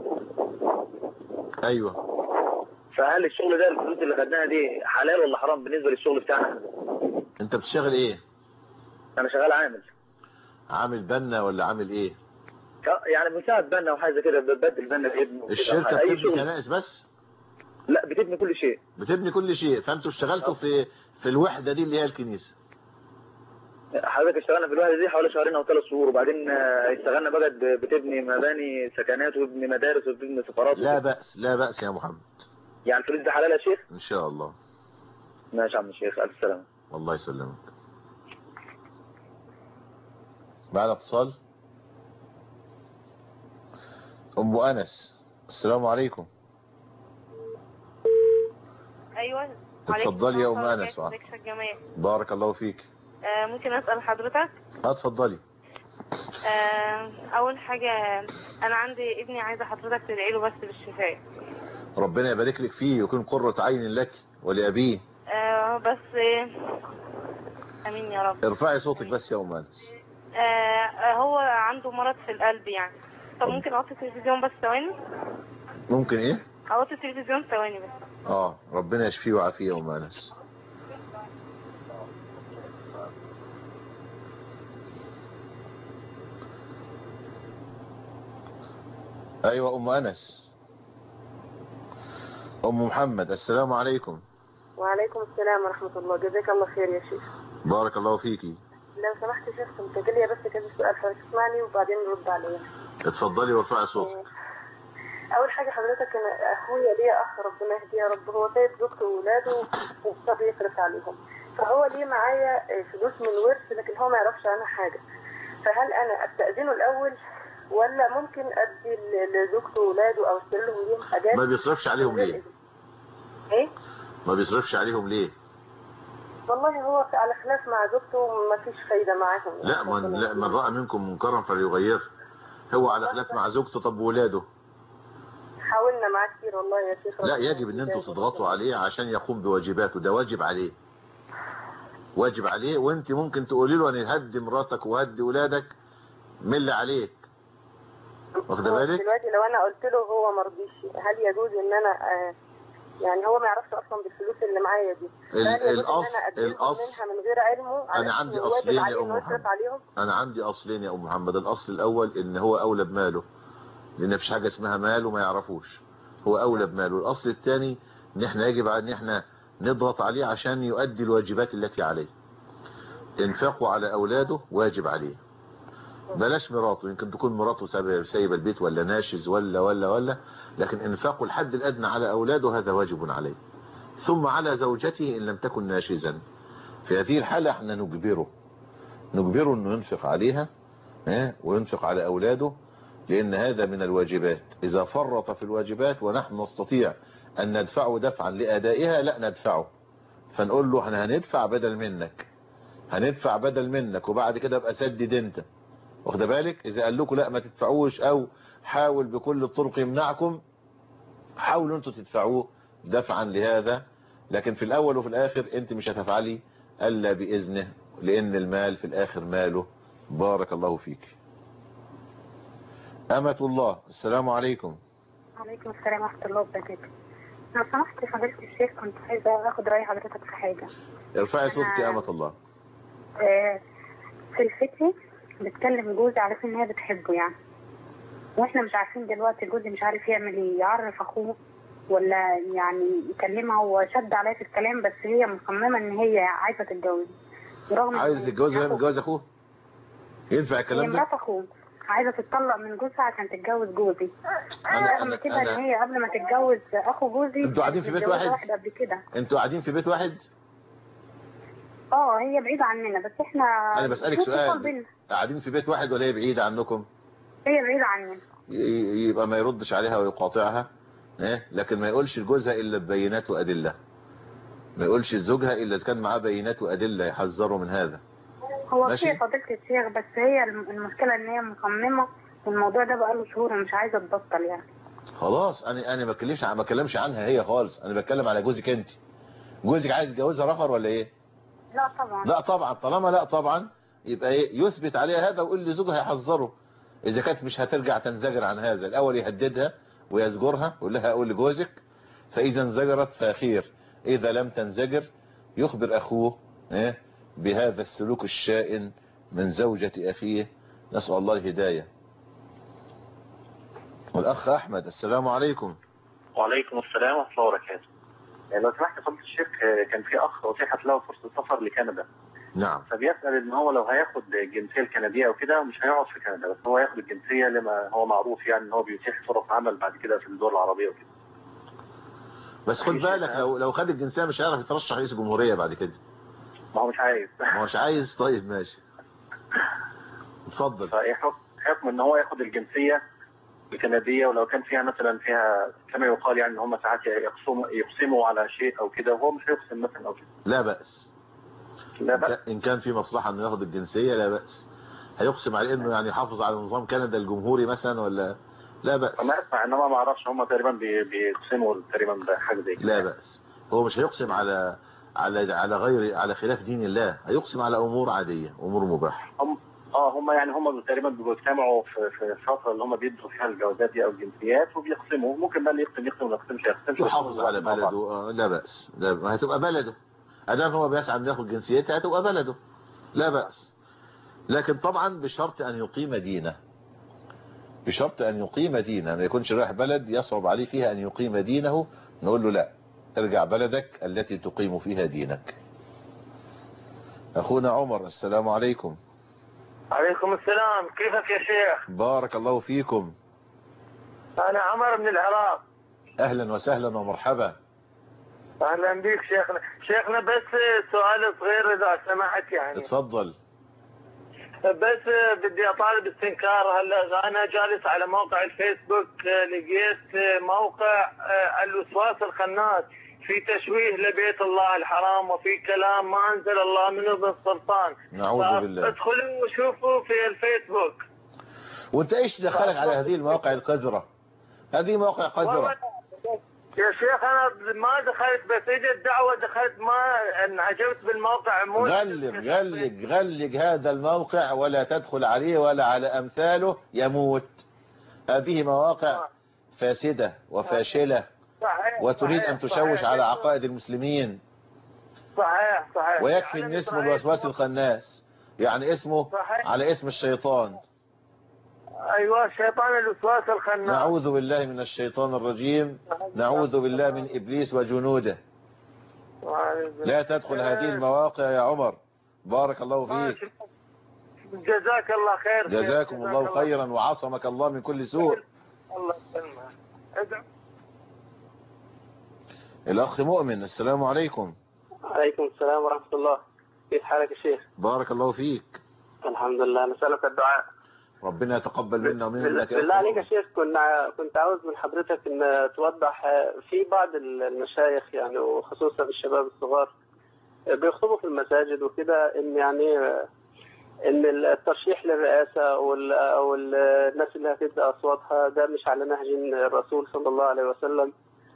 أيوة فهل الشغل ده الفلوس اللي خدناها دي حلال ولا حرام بالنسبة للشغل بتاعنا؟ أنت بتشتغل إيه أنا شغال عامل عامل بنا ولا عامل إيه ك- يعني مساعد بنا وحاجة زي كده ببدل بنا بابنه وكده. الشركة أي بتبني شغل كنائس بس لا بتبني كل شيء بتبني كل شيء فأنتوا اشتغلتوا في في الوحدة دي اللي هي الكنيسة حضرتك اشتغلنا في الوحدة دي حوالي شهرين أو ثلاث شهور وبعدين آه، اشتغلنا بقى ب- بتبني مباني سكنات وبتبني مدارس وبتبني سفارات لا وكده. بأس لا بأس يا محمد يعني الفلوس دي حلال يا شيخ؟ إن شاء الله ماشي يا عم الشيخ ألف سلامة الله يسلمك معنا اتصال أم أنس السلام عليكم ايوه اتفضلي يا أم عليكم أنس. السلام ورحمة الله الجمال بارك الله فيك آه ممكن اسال حضرتك اه اتفضلي آه اول حاجه انا عندي ابني عايزه حضرتك تدعي له بس بالشفاء ربنا يبارك لك فيه ويكون قرة عين لك ولأبيه آه بس آه، امين يا رب ارفعي صوتك بس يا أم أنس آه آه، هو عنده مرض في القلب يعني طب ممكن اوطي التلفزيون بس ثواني ممكن ايه اوطي التلفزيون ثواني بس اه ربنا يشفيه ويعافيه يا أم أنس ايوه ام انس ام محمد السلام عليكم وعليكم السلام ورحمة الله جزاك الله خير يا شيخ بارك الله فيكي لو سمحت يا شيخ كنت لي بس كذا سؤال حضرتك اسمعني وبعدين نرد عليه اتفضلي وارفعي صوتك أول حاجة حضرتك أنا أخويا ليا أخ ربنا يهديه يا رب هو سايب زوجته وولاده ومضطر يصرف عليهم فهو ليه معايا فلوس من ورث لكن هو ما يعرفش عنها حاجة فهل أنا أستأذنه الأول ولا ممكن أدي ل- لزوجته وولاده أو أشتري لهم ليهم حاجات ما بيصرفش عليهم ليه إيه؟ ما بيصرفش عليهم ليه والله هو على خلاف مع زوجته ما فيش فايدة معاهم لا من لا من رأى منكم منكرا فليغيره هو على خلاف مع زوجته طب ولاده حاولنا معاه كتير والله يا شيخ لا ربنا يجب ان انتوا يهديه. تضغطوا عليه عشان يقوم بواجباته ده واجب عليه واجب عليه وانت ممكن تقولي له انا هدي مراتك وهدي ولادك من اللي عليك واخده هو بالك دلوقتي لو انا قلت له هو ما رضيش هل يجوز ان انا آه، يعني هو ما يعرفش اصلا بالفلوس اللي معايا دي ال- فهل يجوز الأصل- ان انا اديهم الأصل- منها من غير علمه أنا على عندي إنه واجب أصلين يا عليه أم إنه يصرف محمد. عليهم انا عندي اصلين يا ام محمد الاصل الاول ان هو اولى بماله لان مفيش حاجه اسمها مال وما يعرفوش هو اولى بماله الاصل الثاني ان احنا يجب ان احنا نضغط عليه عشان يؤدي الواجبات التي عليه انفاقه على اولاده واجب عليه بلاش مراته يمكن تكون مراته سايبه سايبة البيت ولا ناشز ولا ولا ولا لكن انفاقه الحد الادنى على اولاده هذا واجب عليه ثم على زوجته ان لم تكن ناشزا في هذه الحالة احنا نجبره نجبره انه ينفق عليها ها، وينفق على اولاده لان هذا من الواجبات اذا فرط في الواجبات ونحن نستطيع ان ندفعه دفعا لادائها لا ندفعه فنقول له احنا هندفع بدل منك هندفع بدل منك وبعد كده ابقى سدد انت واخد بالك اذا قال لكم لا ما تدفعوش او حاول بكل الطرق يمنعكم حاولوا انتوا تدفعوه دفعا لهذا لكن في الاول وفي الاخر انت مش هتفعلي الا باذنه لان المال في الاخر ماله بارك الله فيك امة الله السلام عليكم عليكم السلام ورحمة الله وبركاته لو سمحت يا فضيلة الشيخ كنت عايزة اخد رأي حضرتك في حاجة ارفعي صوتك يا أنا- امة الله آه، في الفتي بتكلم جوزي على ان هي بتحبه يعني واحنا مش عارفين دلوقتي جوزي مش عارف يعمل ايه يعرف اخوه ولا يعني يكلمها هو شد عليا في الكلام بس هي مصممة ان هي عايزة تتجوز ورغم عايز إن تتجوز وهي أخو- متجوز اخوه ينفع هي الكلام ده مرات اخوه عايزة تتطلق من جوزها عشان تتجوز جوزي أنا- رغم أنا- كده ان أنا- هي قبل ما تتجوز اخو جوزي أنتوا قاعدين في بيت متجوزة واحد؟ قبل كده انتوا قاعدين في بيت واحد اه هي بعيدة عننا بس احنا انا بسألك في اتصال سؤال بينا. قاعدين في بيت واحد ولا هي بعيدة عنكم هي بعيدة عننا ي- يبقى ما يردش عليها ويقاطعها إيه؟ لكن ما يقولش لجوزها الا ببينات وادله ما يقولش لزوجها الا اذا كان معاه بينات وادله يحذره من هذا هو ماشي. في فضيلة الشيخ بس هي الم- المشكلة ان هي مصممة والموضوع ده بقاله شهور ومش عايزة تبطل يعني خلاص انا انا ما بتكلمش ما بتكلمش عنها هي خالص انا بتكلم على جوزك انت جوزك عايز يتجوزها رخر ولا ايه لا طبعا لا طبعا طالما لا طبعا يبقى ايه يثبت عليها هذا ويقول لزوجها يحذره اذا كانت مش هترجع تنزجر عن هذا الاول يهددها ويزجرها يقول لها اقول لجوزك فاذا انزجرت فخير اذا لم تنزجر يخبر اخوه إيه؟ بهذا السلوك الشائن من زوجة اخيه نسأل الله الهداية والاخ احمد السلام عليكم وعليكم السلام ورحمة الله وبركاته. آه، لو سمحت فضيلة الشيخ آه، كان في أخ أتيحت له فرصة سفر لكندا نعم فبيسأل إن هو لو هياخد الجنسية الكندية وكده مش هيقعد في كندا بس هو هياخد الجنسية لما هو معروف يعني إن هو بيتيح فرص عمل بعد كده في الدول العربية وكده. بس خد بالك لو لو خد الجنسية مش هيعرف يترشح رئيس الجمهورية بعد كده ما هو مش عايز. ما هوش عايز طيب ماشي اتفضل فإيه حكم حكم إن هو ياخد الجنسية الكندية ولو كان فيها مثلا فيها كما يقال يعني إن هم ساعات يقسموا يقسموا على شيء أو كده وهو مش هيقسم مثلا أو كده. لا بأس لا بأس. إن كان في مصلحة انه ياخد الجنسية لا بأس هيقسم على انه يعني يحافظ على نظام كندا الجمهوري مثلا ولا لا بأس أنا أسمع إنما ما أعرفش هم تقريبا بي- بيقسموا تقريبا بحاجة زي كده. لا بأس هو مش هيقسم على على على غير على خلاف دين الله هيقسم على امور عادية امور مباحة هم اه هم يعني هم تقريبا بيبقوا يجتمعوا في في الفتره اللي هم بيدوا فيها الجوازات دي او الجنسيات وبيقسموا ممكن بقى اللي يقسم يقسم وما يقسمش يقسمش يحافظ على بلده آه، لا بأس لا هتبقى بلده ادام هو بيسعى انه ياخد جنسيتها هتبقى بلده لا بأس لكن طبعا بشرط ان يقيم دينه بشرط ان يقيم دينه ما يكونش رايح بلد يصعب عليه فيها ان يقيم دينه نقول له لا ارجع بلدك التي تقيم فيها دينك اخونا عمر السلام عليكم عليكم السلام كيفك يا شيخ بارك الله فيكم أنا عمر من العراق اهلا وسهلا ومرحبا اهلا بك شيخنا شيخنا بس سؤال صغير اذا سمحت يعني اتفضل بس بدي اطالب استنكار هلا انا جالس على موقع الفيسبوك لقيت موقع الوسواس الخناس في تشويه لبيت الله الحرام وفي كلام ما انزل الله منه من سلطان نعوذ بالله ادخلوا وشوفوا في الفيسبوك وانت ايش دخلك على هذه المواقع القذرة هذه مواقع قذرة يا شيخ انا ما دخلت بس اجت دعوه دخلت ما انعجبت بالموقع مو غلق غلق غلق هذا الموقع ولا تدخل عليه ولا على أمثاله يموت هذه مواقع فاسدة وفاشلة صحيح وتريد صحيح أن تشوش صحيح. على عقائد المسلمين صحيح صحيح ويكفي يعني ان اسمه صحيح. الوسواس الخناس يعني اسمه صحيح. على اسم الشيطان ايوه شيطان الوسواس الخناس نعوذ بالله من الشيطان الرجيم نعوذ بالله من إبليس وجنوده لا تدخل هذه المواقع يا عمر بارك الله فيك جزاك الله خير جزاكم الله خيرا وعصمك الله من كل سوء الله يسلمك ادعو الأخ مؤمن السلام عليكم عليكم السلام ورحمة الله كيف حالك يا شيخ بارك الله فيك الحمد لله نسألك الدعاء ربنا يتقبل منا ومنك بالله يا بالله عليك يا أخي شيخ كنا كنت عاوز من حضرتك ان توضح آه، في بعض المشايخ يعني وخصوصا الشباب الصغار آه، بيخطبوا في المساجد وكده ان يعني آه، ان الترشيح للرئاسة وال- او ال- الناس اللي هتدي اصواتها ده مش على نهج الرسول صلى الله عليه وسلم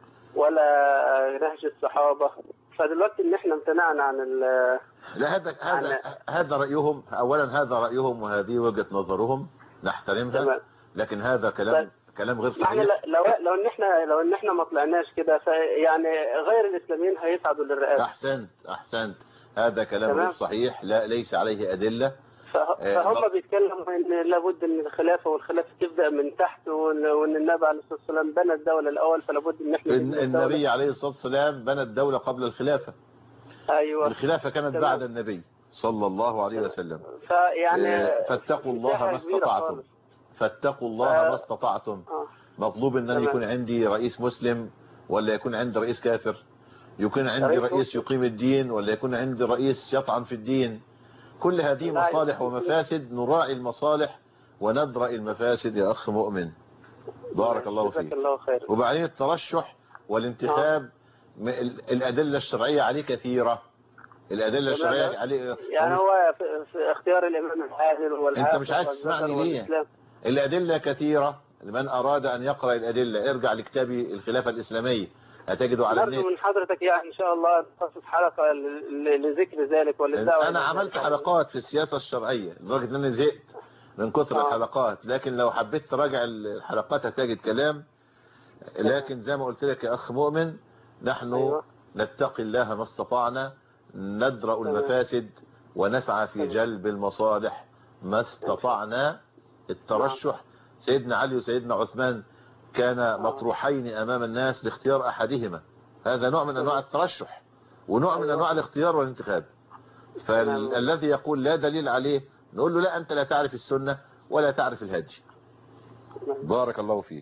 ولا نهج الصحابة فدلوقتي ان احنا امتنعنا عن ال- لا هذا هذا هذا رأيهم أولا هذا رأيهم وهذه وجهة نظرهم نحترمها لكن هذا كلام كلام غير يعني صحيح ل- لو لو ان احنا لو ان احنا ما طلعناش كده ف- يعني غير الاسلاميين هيصعدوا للرئاسه أحسنت أحسنت هذا كلام تمام. غير صحيح لا ليس عليه أدلة فه- آه، فهم بيتكلموا ان لابد ان الخلافه والخلافه تبدا من تحت وان وإن النبي عليه الصلاه والسلام بنى الدوله الاول فلابد ان احنا إن نبني الدولة. النبي عليه الصلاة والسلام بنى الدولة قبل الخلافة ايوه الخلافة كانت تمام. بعد النبي صلى الله عليه وسلم فيعني آه، فاتقوا الله مساحة ما كبيرة استطعتم خالص. فاتقوا الله ف- ما استطعتم آه. مطلوب ان أنا تمام. يكون عندي رئيس مسلم ولا يكون عندي رئيس كافر يكون عندي رئيس رئيس يقيم الدين ولا يكون عندي رئيس يطعن في الدين كل هذه لا، مصالح يا- ومفاسد نراعي المصالح وندرأ المفاسد يا أخ مؤمن بارك الله جزاك فيك الله خير وبعدين الترشح والانتخاب م- ال- الأدلة الشرعية عليه كثيرة الأدلة تمام. الشرعية عليه يعني هو في, في اختيار الامام العادل والعادل انت مش عايز تسمعني ليه الأدلة كثيرة لمن أراد أن يقرأ الأدلة ارجع لكتابي الخلافة الإسلامية هتجده على النت نرجو من حضرتك يعني ان شاء الله نخصص حلقه ل- ل- لذكر ذلك وللدعوه انا إلى عملت ذلك. حلقات في السياسة الشرعية لدرجة ان انا زهقت من كثر الحلقات لكن لو حبيت تراجع الحلقات هتجد كلام لكن زي ما قلت لك يا اخ مؤمن نحن نتقي الله ما استطعنا ندرأ المفاسد ونسعى في جلب المصالح ما استطعنا الترشح سيدنا علي وسيدنا عثمان كان مطروحين امام الناس لاختيار احدهما هذا نوع من انواع الترشح ونوع من انواع الاختيار والانتخاب فالذي يقول لا دليل عليه نقول له لا انت لا تعرف السنة ولا تعرف الهدي بارك الله فيك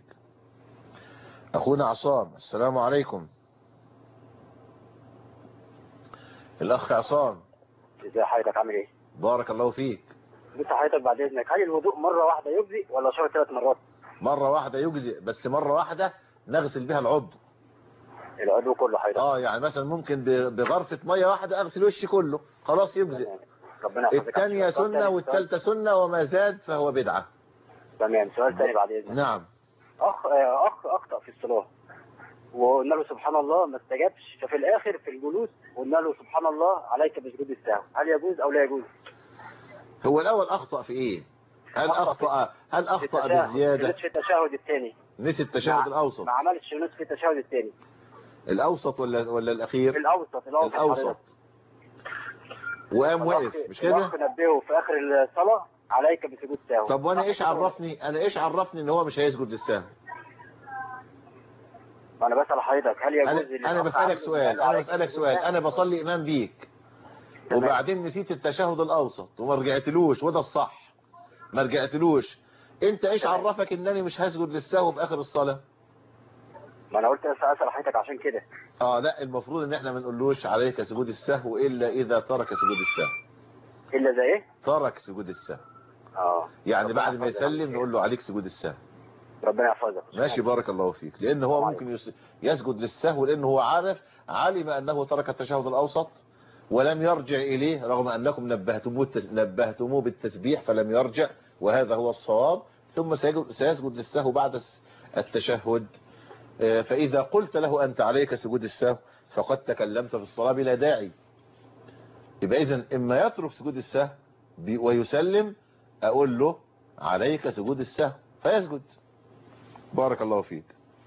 اخونا عصام السلام عليكم الاخ عصام ازي حضرتك عامل ايه؟ بارك الله فيك انت حضرتك بعد اذنك هل الوضوء مره واحده يجزي ولا شرط ثلاث مرات؟ مرة واحدة يجزئ بس مرة واحدة نغسل بها العضو العضو كله حضرتك اه يعني مثلا ممكن ب- بغرفة مية واحدة اغسل وشي كله خلاص يجزئ ربنا يحفظك الثانية سؤال سنة تاني، والثالثة سنة وما زاد فهو بدعة تمام سؤال ثاني بعد اذنك نعم اخ آه، اخ اخطا في الصلاه وقلنا له سبحان الله ما استجابش ففي الاخر في الجلوس قلنا له سبحان الله عليك بسجود السهو هل يجوز او لا يجوز؟ هو الاول اخطأ في ايه هل اخطأ هل اخطأ في التشهد- بالزيادة في التشهد الثاني نسي التشهد الاوسط ما عملش نصف التشهد الثاني الاوسط ولا ولا الاخير الاوسط الاوسط الاوسط حضرتك. وقام فالأخ- وقف مش الأخ كده نبهه في اخر الصلاه عليك بسجود السهو طب وانا صح ايش كده ولا عرفني انا ايش عرفني ان هو مش هيسجد للسهو ما انا بسال حضرتك هل يجوز انا انا للأخ بسالك عبد سؤال يقول انا عليك بسالك بسجود سؤال السهو؟ انا بصلي امام بيك وبعدين نسيت التشهد الاوسط وما رجعتلوش وده الصح ما رجعتلوش انت ايش عرفك انني مش هسجد للسهو في اخر الصلاه ما انا قلت اسال حضرتك عشان كده اه لا المفروض ان احنا ما نقولوش عليك سجود السهو الا اذا ترك سجود السهو الا زي ايه ترك سجود السهو اه يعني بعد ما يسلم نقول له عليك سجود السهو ربنا يحفظك ماشي بارك الله فيك لان هو ممكن يس- يسجد للسهو لان هو عارف علم انه ترك التشهد الاوسط ولم يرجع اليه رغم انكم نبهتموه التس- نبهتموه بالتسبيح فلم يرجع وهذا هو الصواب ثم سيجد- سيسجد للسهو بعد الس- التشهد آه، فاذا قلت له انت عليك سجود السهو فقد تكلمت في الصلاه بلا داعي يبقى اذا اما يترك سجود السهو بي- ويسلم اقول له عليك سجود السهو فيسجد بارك الله فيك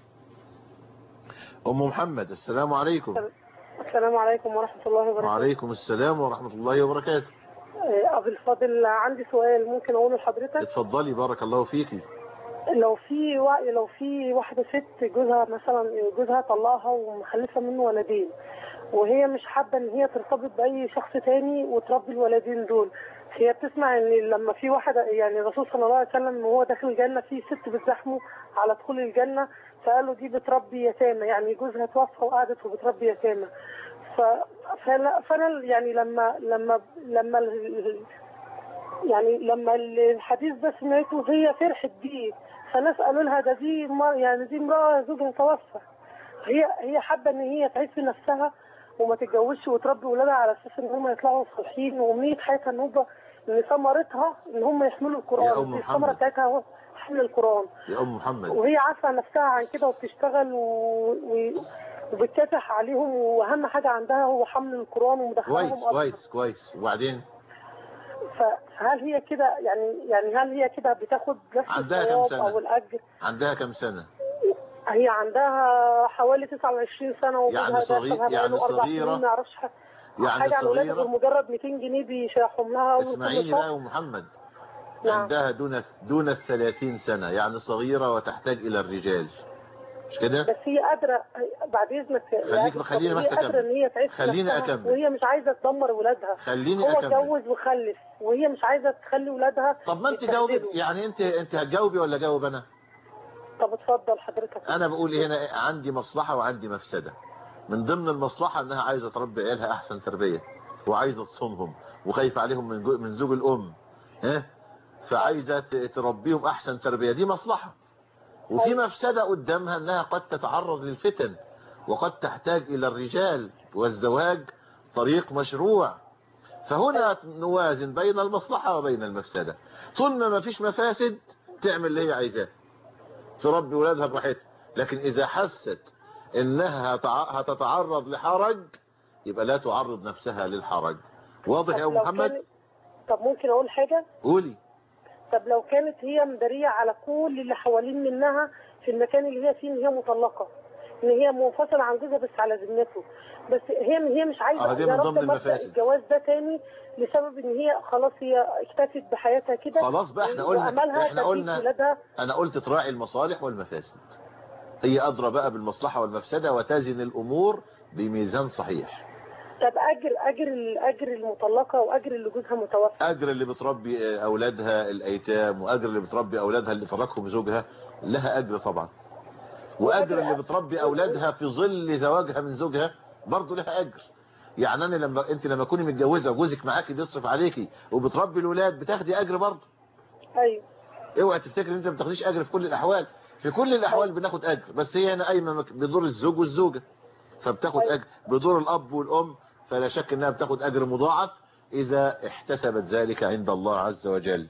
ام محمد السلام عليكم السلام عليكم ورحمة الله وبركاته وعليكم السلام ورحمة الله وبركاته آه، أبي الفاضل عندي سؤال ممكن أقوله لحضرتك اتفضلي بارك الله فيكي لو في وا- لو في واحدة ست جوزها مثلا جوزها طلقها ومخلفة منه ولدين وهي مش حابة ان هي ترتبط بأي شخص تاني وتربي الولدين دول هي بتسمع ان لما في واحدة يعني الرسول صلى الله عليه وسلم وهو داخل الجنة في ست بتزحمه على دخول الجنة فقالوا دي بتربي يتامى يعني جوزها توفى وقعدت وبتربي يتامى ف... فانا فانا يعني لما لما لما ال- يعني لما الحديث ده سمعته هي فرحت بيه فناس قالوا لها ده دي مر- يعني دي امرأة زوجها توفى هي هي حابة ان هي تعيش في نفسها وما تتجوزش وتربي ولادها على اساس ان هم يطلعوا صالحين وامنية حياتها ان هم ان ثمرتها ان هم يحملوا يا القرآن أم دي محمد. الثمرة بتاعتها هو حمل القرآن يا ام محمد وهي عارفة نفسها عن كده وبتشتغل و... و... وبتكافح عليهم واهم حاجة عندها هو حمل القرآن ومدخلهم كويس أصلاً. كويس كويس وبعدين فهل هي كده يعني يعني هل هي كده بتاخد نفس عندها كام الثواب سنة؟ او الاجر عندها كم سنة هي عندها حوالي 29 سنة وجوزها يعني ده صغير- شبهها يعني بقاله أربع صغيرة؟ سنين ما يعرفش ح- يعني حاجة عن ولاده صغيرة؟ غير مجرد 200 جنيه بيشيحهم لها اسمعيني كل بقى شهر. يا ام محمد نعم. عندها دون دون الثلاثين سنة يعني صغيرة وتحتاج الى الرجال مش كده بس هي قادرة بعد إذنك يا خليك- أبي، خليني طب بس هي قادرة أكمل. إن هي تعيش خليني نفسها أكمل. وهي مش عايزة تدمر ولادها خليني هو أكمل. اتجوز وخلف وهي مش عايزة تخلي ولادها طب ما انت جاوبي يعني انت انت هتجاوبي ولا جاوب انا طب اتفضل حضرتك انا بقول هنا عندي مصلحة وعندي مفسدة من ضمن المصلحة انها عايزة تربي عيالها احسن تربية وعايزة تصونهم وخايفة عليهم من جو- من زوج الام ها فعايزة ت- تربيهم احسن تربية دي مصلحة وفي مفسدة قدامها انها قد تتعرض للفتن وقد تحتاج الى الرجال والزواج طريق مشروع فهنا نوازن بين المصلحة وبين المفسدة طول ما ما فيش مفاسد تعمل اللي هي عايزاه تربي ولادها براحتها لكن اذا حست انها هتع- هتتعرض لحرج يبقى لا تعرض نفسها للحرج واضح يا طب ام لو محمد كانت- طب ممكن أقول حاجة قولي طب لو كانت هي مدارية على كل اللي حوالين منها في المكان اللي هي فيه ان هي مطلقة ان هي منفصلة عن جوزها بس على ذمته بس هي هي مش عايزة آه، دي من يا رب ضمن مبدأ المفاسد. الجواز ده تاني لسبب ان هي خلاص هي اكتفت بحياتها كده خلاص بقى احنا قلنا وأملها احنا تربية قلنا ولادها انا قلت تراعي المصالح والمفاسد هي ادرى بقى بالمصلحة والمفسدة وتزن الامور بميزان صحيح طب اجر اجر الاجر المطلقة واجر اللي جوزها متوفى اجر اللي بتربي اولادها الايتام واجر اللي بتربي اولادها اللي فرقهم زوجها لها اجر طبعا واجر اللي بتربي اولادها في ظل زواجها من زوجها برضه لها اجر يعني انا لما انت لما تكوني متجوزه وجوزك معاكي بيصرف عليكي وبتربي الاولاد بتاخدي اجر برضه ايوه اوعي تفتكر ان انت ما بتاخديش اجر في كل الاحوال في كل الاحوال بناخد اجر بس هي هنا قايمه مك- بدور الزوج والزوجه فبتاخد اجر بدور الاب والام فلا شك انها بتاخد اجر مضاعف اذا احتسبت ذلك عند الله عز وجل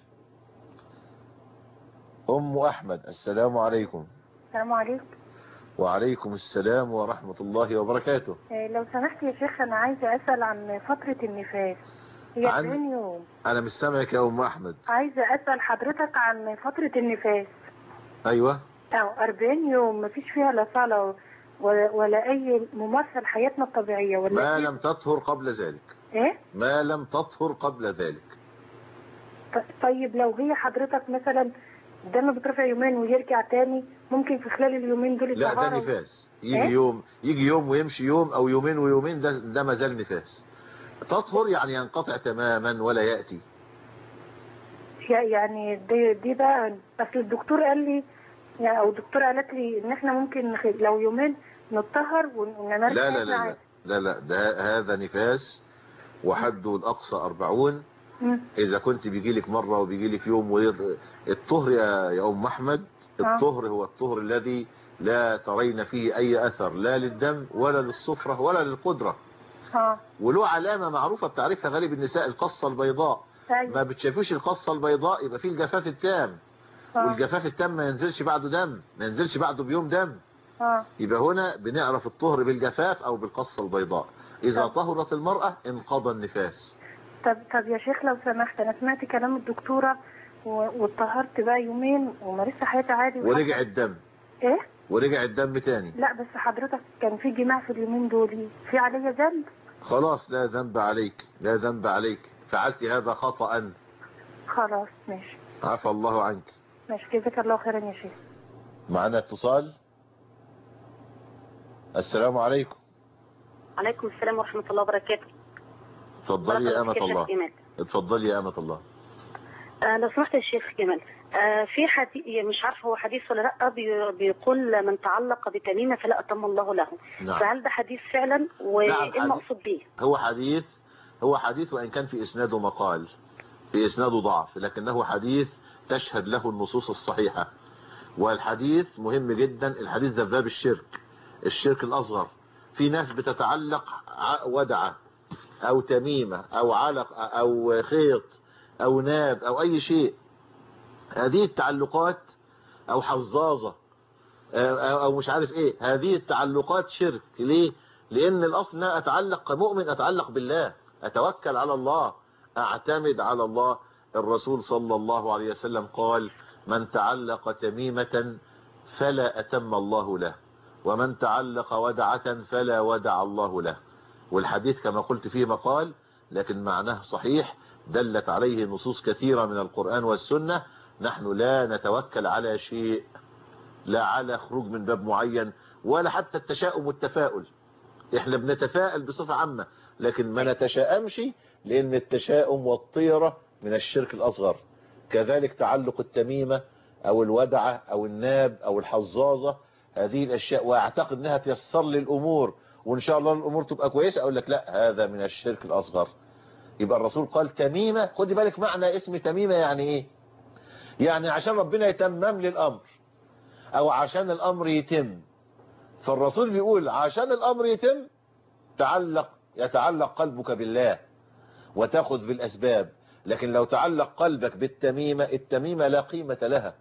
ام احمد السلام عليكم السلام عليكم وعليكم السلام ورحمة الله وبركاته آه، لو سمحت يا شيخ انا عايزه اسال عن فتره النفاس هي عن- 40 يوم انا مش سامعك يا ام احمد عايزه اسال حضرتك عن فتره النفاس ايوه او 40 يوم مفيش فيها لا صلاه ولا, ولا اي ممارسه لحياتنا الطبيعيه ولا ما في- لم تطهر قبل ذلك ايه ما لم تطهر قبل ذلك ط- طيب لو هي حضرتك مثلا دم بترفع يومين ويرجع تاني ممكن في خلال اليومين دول لا الطهارة ده و- نفاس يجي إيه؟ يوم يجي يوم ويمشي يوم او يومين ويومين ده ده ما زال نفاس تطهر يعني ينقطع تماما ولا يأتي يا- يعني دي, دي بقى اصل الدكتور قال لي يعني او الدكتوره قالت لي ان احنا ممكن نخ- لو يومين نتطهر ون- ونمارس لا لا حياتنا لا لا عادي. لا لا ده هذا نفاس وحده الأقصى أربعون مم. إذا كنت بيجي لك مرة وبيجي لك يوم ويض... الطهر يا, يا أم أحمد آه. الطهر هو الطهر الذي لا ترين فيه أي أثر لا للدم ولا للصفرة ولا للقدرة اه وله علامة معروفة بتعرفها غالب النساء القصة البيضاء أيوة. ما بتشافوش القصة البيضاء يبقى فيه الجفاف التام آه. والجفاف التام ما ينزلش بعده دم ما ينزلش بعده بيوم دم اه يبقى هنا بنعرف الطهر بالجفاف او بالقصة البيضاء اذا طب. طهرت المرأة انقضى النفاس طب طب يا شيخ لو سمحت انا سمعت كلام الدكتوره و- واتطهرت بقى يومين ومارست حياتي عادي ورجع الدم ايه ورجع الدم تاني لا بس حضرتك كان في جماع في اليومين دول في عليا ذنب خلاص لا ذنب عليك لا ذنب عليك فعلت هذا خطأ خلاص ماشي عفى الله عنك ماشي جزاك الله خيرا يا شيخ معنا اتصال السلام عليكم عليكم السلام ورحمة الله وبركاته اتفضلي يا أمة بارك الله الله فيك يا شيخ اتفضلي يا أمة الله آه لو سمحت يا شيخ جمال آه في حديث مش عارفه هو حديث ولا لا بي- بيقول من تعلق بتميمة فلا أتم الله له نعم. فهل ده حديث فعلا وايه حديث. المقصود بيه هو حديث هو حديث وإن كان في إسناده مقال في إسناده ضعف لكنه حديث تشهد له النصوص الصحيحة والحديث مهم جدا الحديث ده في باب الشرك الشرك الأصغر في ناس بتتعلق ع- ودعة أو تميمة أو علق أو خيط أو ناب أو أي شيء هذه التعلقات أو حظاظة أو أو مش عارف إيه هذه التعلقات شرك ليه لأن الأصل أن أنا أتعلق كمؤمن أتعلق بالله أتوكل على الله أعتمد على الله الرسول صلى الله عليه وسلم قال من تعلق تميمة فلا أتم الله له ومن تعلق ودعة فلا ودع الله له والحديث كما قلت فيه مقال لكن معناه صحيح دلت عليه نصوص كثيرة من القرآن والسنة نحن لا نتوكل على شيء لا على خروج من باب معين ولا حتى التشاؤم والتفاؤل احنا بنتفائل بصفة عامة لكن ما نتشائمش لان التشاؤم والطيرة من الشرك الاصغر كذلك تعلق التميمة او الودعة او الناب او الحظاظة هذه الاشياء واعتقد انها تيسر لي الامور وان شاء الله الامور تبقى كويسة اقول لك لا هذا من الشرك الاصغر يبقى الرسول قال تميمة خدي بالك معنى اسم تميمة يعني ايه يعني عشان ربنا يتمم لي الامر او عشان الامر يتم فالرسول بيقول عشان الامر يتم تعلق يتعلق قلبك بالله وتاخذ بالاسباب لكن لو تعلق قلبك بالتميمة التميمة لا قيمة لها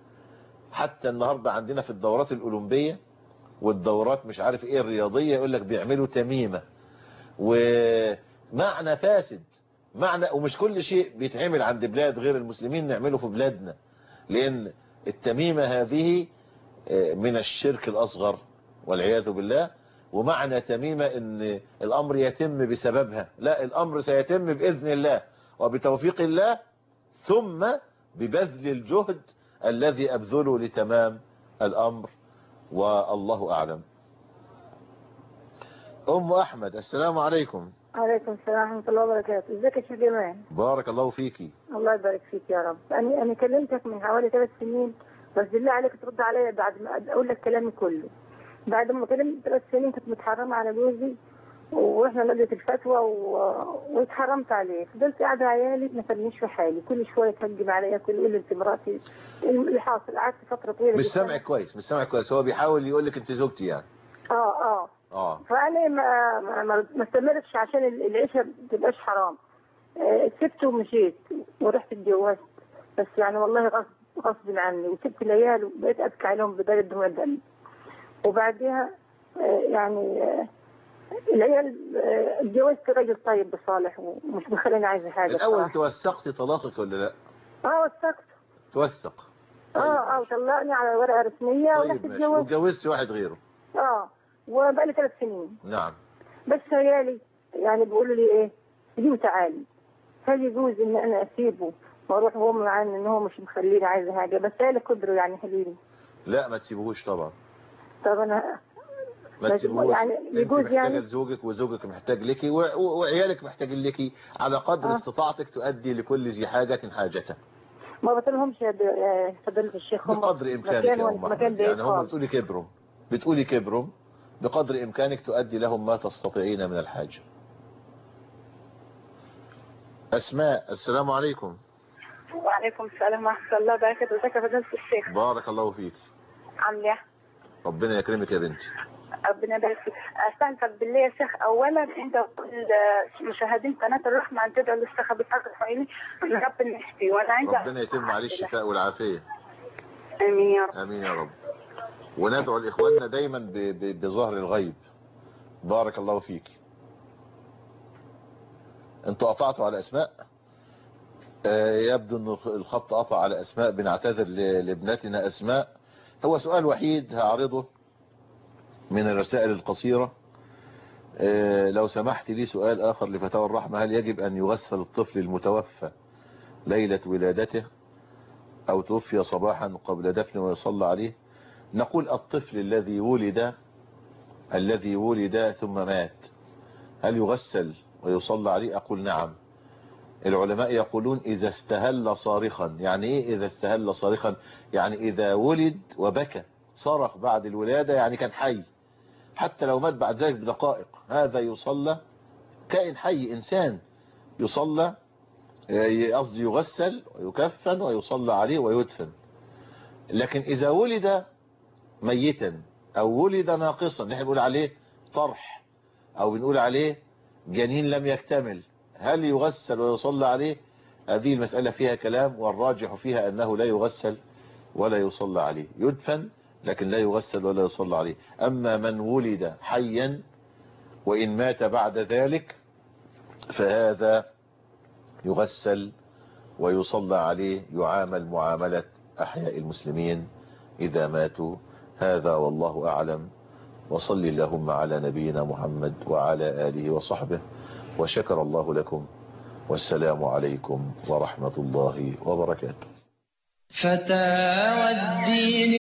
حتى النهاردة عندنا في الدورات الاولمبية والدورات مش عارف ايه الرياضية يقول لك بيعملوا تميمة ومعنى فاسد معنى ومش كل شيء بيتعمل عند بلاد غير المسلمين نعمله في بلادنا لان التميمة هذه من الشرك الأصغر والعياذ بالله ومعنى تميمة ان الأمر يتم بسببها لا الأمر سيتم بإذن الله وبتوفيق الله ثم ببذل الجهد الذي أبذله لتمام الأمر والله أعلم أم أحمد السلام عليكم عليكم السلام ورحمة الله وبركاته ازيك يا شيخ جمال بارك الله فيكي الله يبارك فيك يا رب أنا أنا كلمتك من حوالي ثلاث سنين بس بالله عليك ترد عليا بعد ما أقول لك كلامي كله بعد ما كلمت ثلاث سنين كنت متحرمة على جوزي واحنا لقيت الفتوى و... واتحرمت عليه فضلت قاعدة عيالي ما سابنيش في حالي كل شوية تهجم عليا كل يقول لي انت مراتي اللي حاصل قعدت فترة طويلة مش جداً. سامعك كويس مش سامعك كويس هو بيحاول يقول لك انت زوجتي يعني اه اه اه فانا ما ما, ما ما استمرتش عشان ال- العيشه ما تبقاش حرام آه، سبته ومشيت ورحت اتجوزت بس يعني والله غصب غصب عني وسبت العيال وبقيت ابكي عليهم بدل دموع دم وبعدها آه، يعني آه، العيال آه، اتجوزت راجل طيب بصالح ومش بخليني عايزه حاجه الأول بصراحة. انت وثقتي طلاقك ولا لا اه وثقت توثق اه اه وطلقني على ورقه رسميه ورحت طيب ماشي اتجوزت واتجوزت واحد غيره اه وبقالي ثلاث سنين نعم بس عيالي يعني بيقولوا لي ايه دي وتعالي هل يجوز ان انا اسيبه واروح وهو مع ان هو مش مخليني عايزه حاجه بس عيالي كبروا يعني حلوين لا ما تسيبوهوش طبعا طب انا ما بس تسيبوهوش يعني انت يجوز محتاجة يعني لزوجك وزوجك محتاج لك و- و- وعيالك محتاجين لك على قدر آه. استطاعتك تؤدي لكل ذي حاجة حاجته ما بطلهمش يا د- يا فضيلة الشيخ هم بقدر إمكانك مكان يا وأنا أم في أحمد مكان بعيد يعني هم خالص بتقولي كبروا بتقولي كبروا بقدر إمكانك تؤدي لهم ما تستطيعين من الحاجة أسماء السلام عليكم وعليكم السلام ورحمة الله وبركاته ازيك يا فضيلة الشيخ بارك الله فيك عامل ايه؟ ربنا يكرمك يا بنتي ربنا يبارك فيك استنفذ بالله يا شيخ اولا انت وكل مشاهدين قناة الرحمة ان تدعوا للشيخ ابو اسحاق الحويني ان ربنا يشفيه وانا عندي ربنا يتم عليه الشفاء والعافية امين يا رب آمين يا رب وندعو لإخواننا دايما ب- ب- بظهر الغيب بارك الله فيك انتوا قطعتوا على أسماء آه، يبدو ان الخط قطع على أسماء بنعتذر ل- لابنتنا أسماء هو سؤال وحيد هعرضه من الرسائل القصيرة آه، لو سمحت لي سؤال آخر لفتاوى الرحمة هل يجب أن يغسل الطفل المتوفى ليلة ولادته أو توفي صباحا قبل دفنه ويصلى عليه نقول الطفل الذي ولد الذي ولد ثم مات هل يغسل ويصلى عليه أقول نعم العلماء يقولون إذا استهل صارخا يعني إيه إذا استهل صارخا يعني إذا ولد وبكى صرخ بعد الولادة يعني كان حي حتى لو مات بعد ذلك بدقائق هذا يصلى كائن حي إنسان يصلى قصدي يغسل ويكفن ويصلى عليه ويدفن لكن إذا ولد ميتا أو ولد ناقصا نحن بنقول عليه طرح أو بنقول عليه جنين لم يكتمل هل يغسل ويصلى عليه هذه المسألة فيها كلام والراجح فيها أنه لا يغسل ولا يصلى عليه يدفن لكن لا يغسل ولا يصلى عليه أما من ولد حيا وإن مات بعد ذلك فهذا يغسل ويصلى عليه يعامل معاملة أحياء المسلمين إذا ماتوا هذا والله أعلم وصل اللهم على نبينا محمد وعلى آله وصحبه وشكر الله لكم والسلام عليكم ورحمة الله وبركاته فتاوى الدين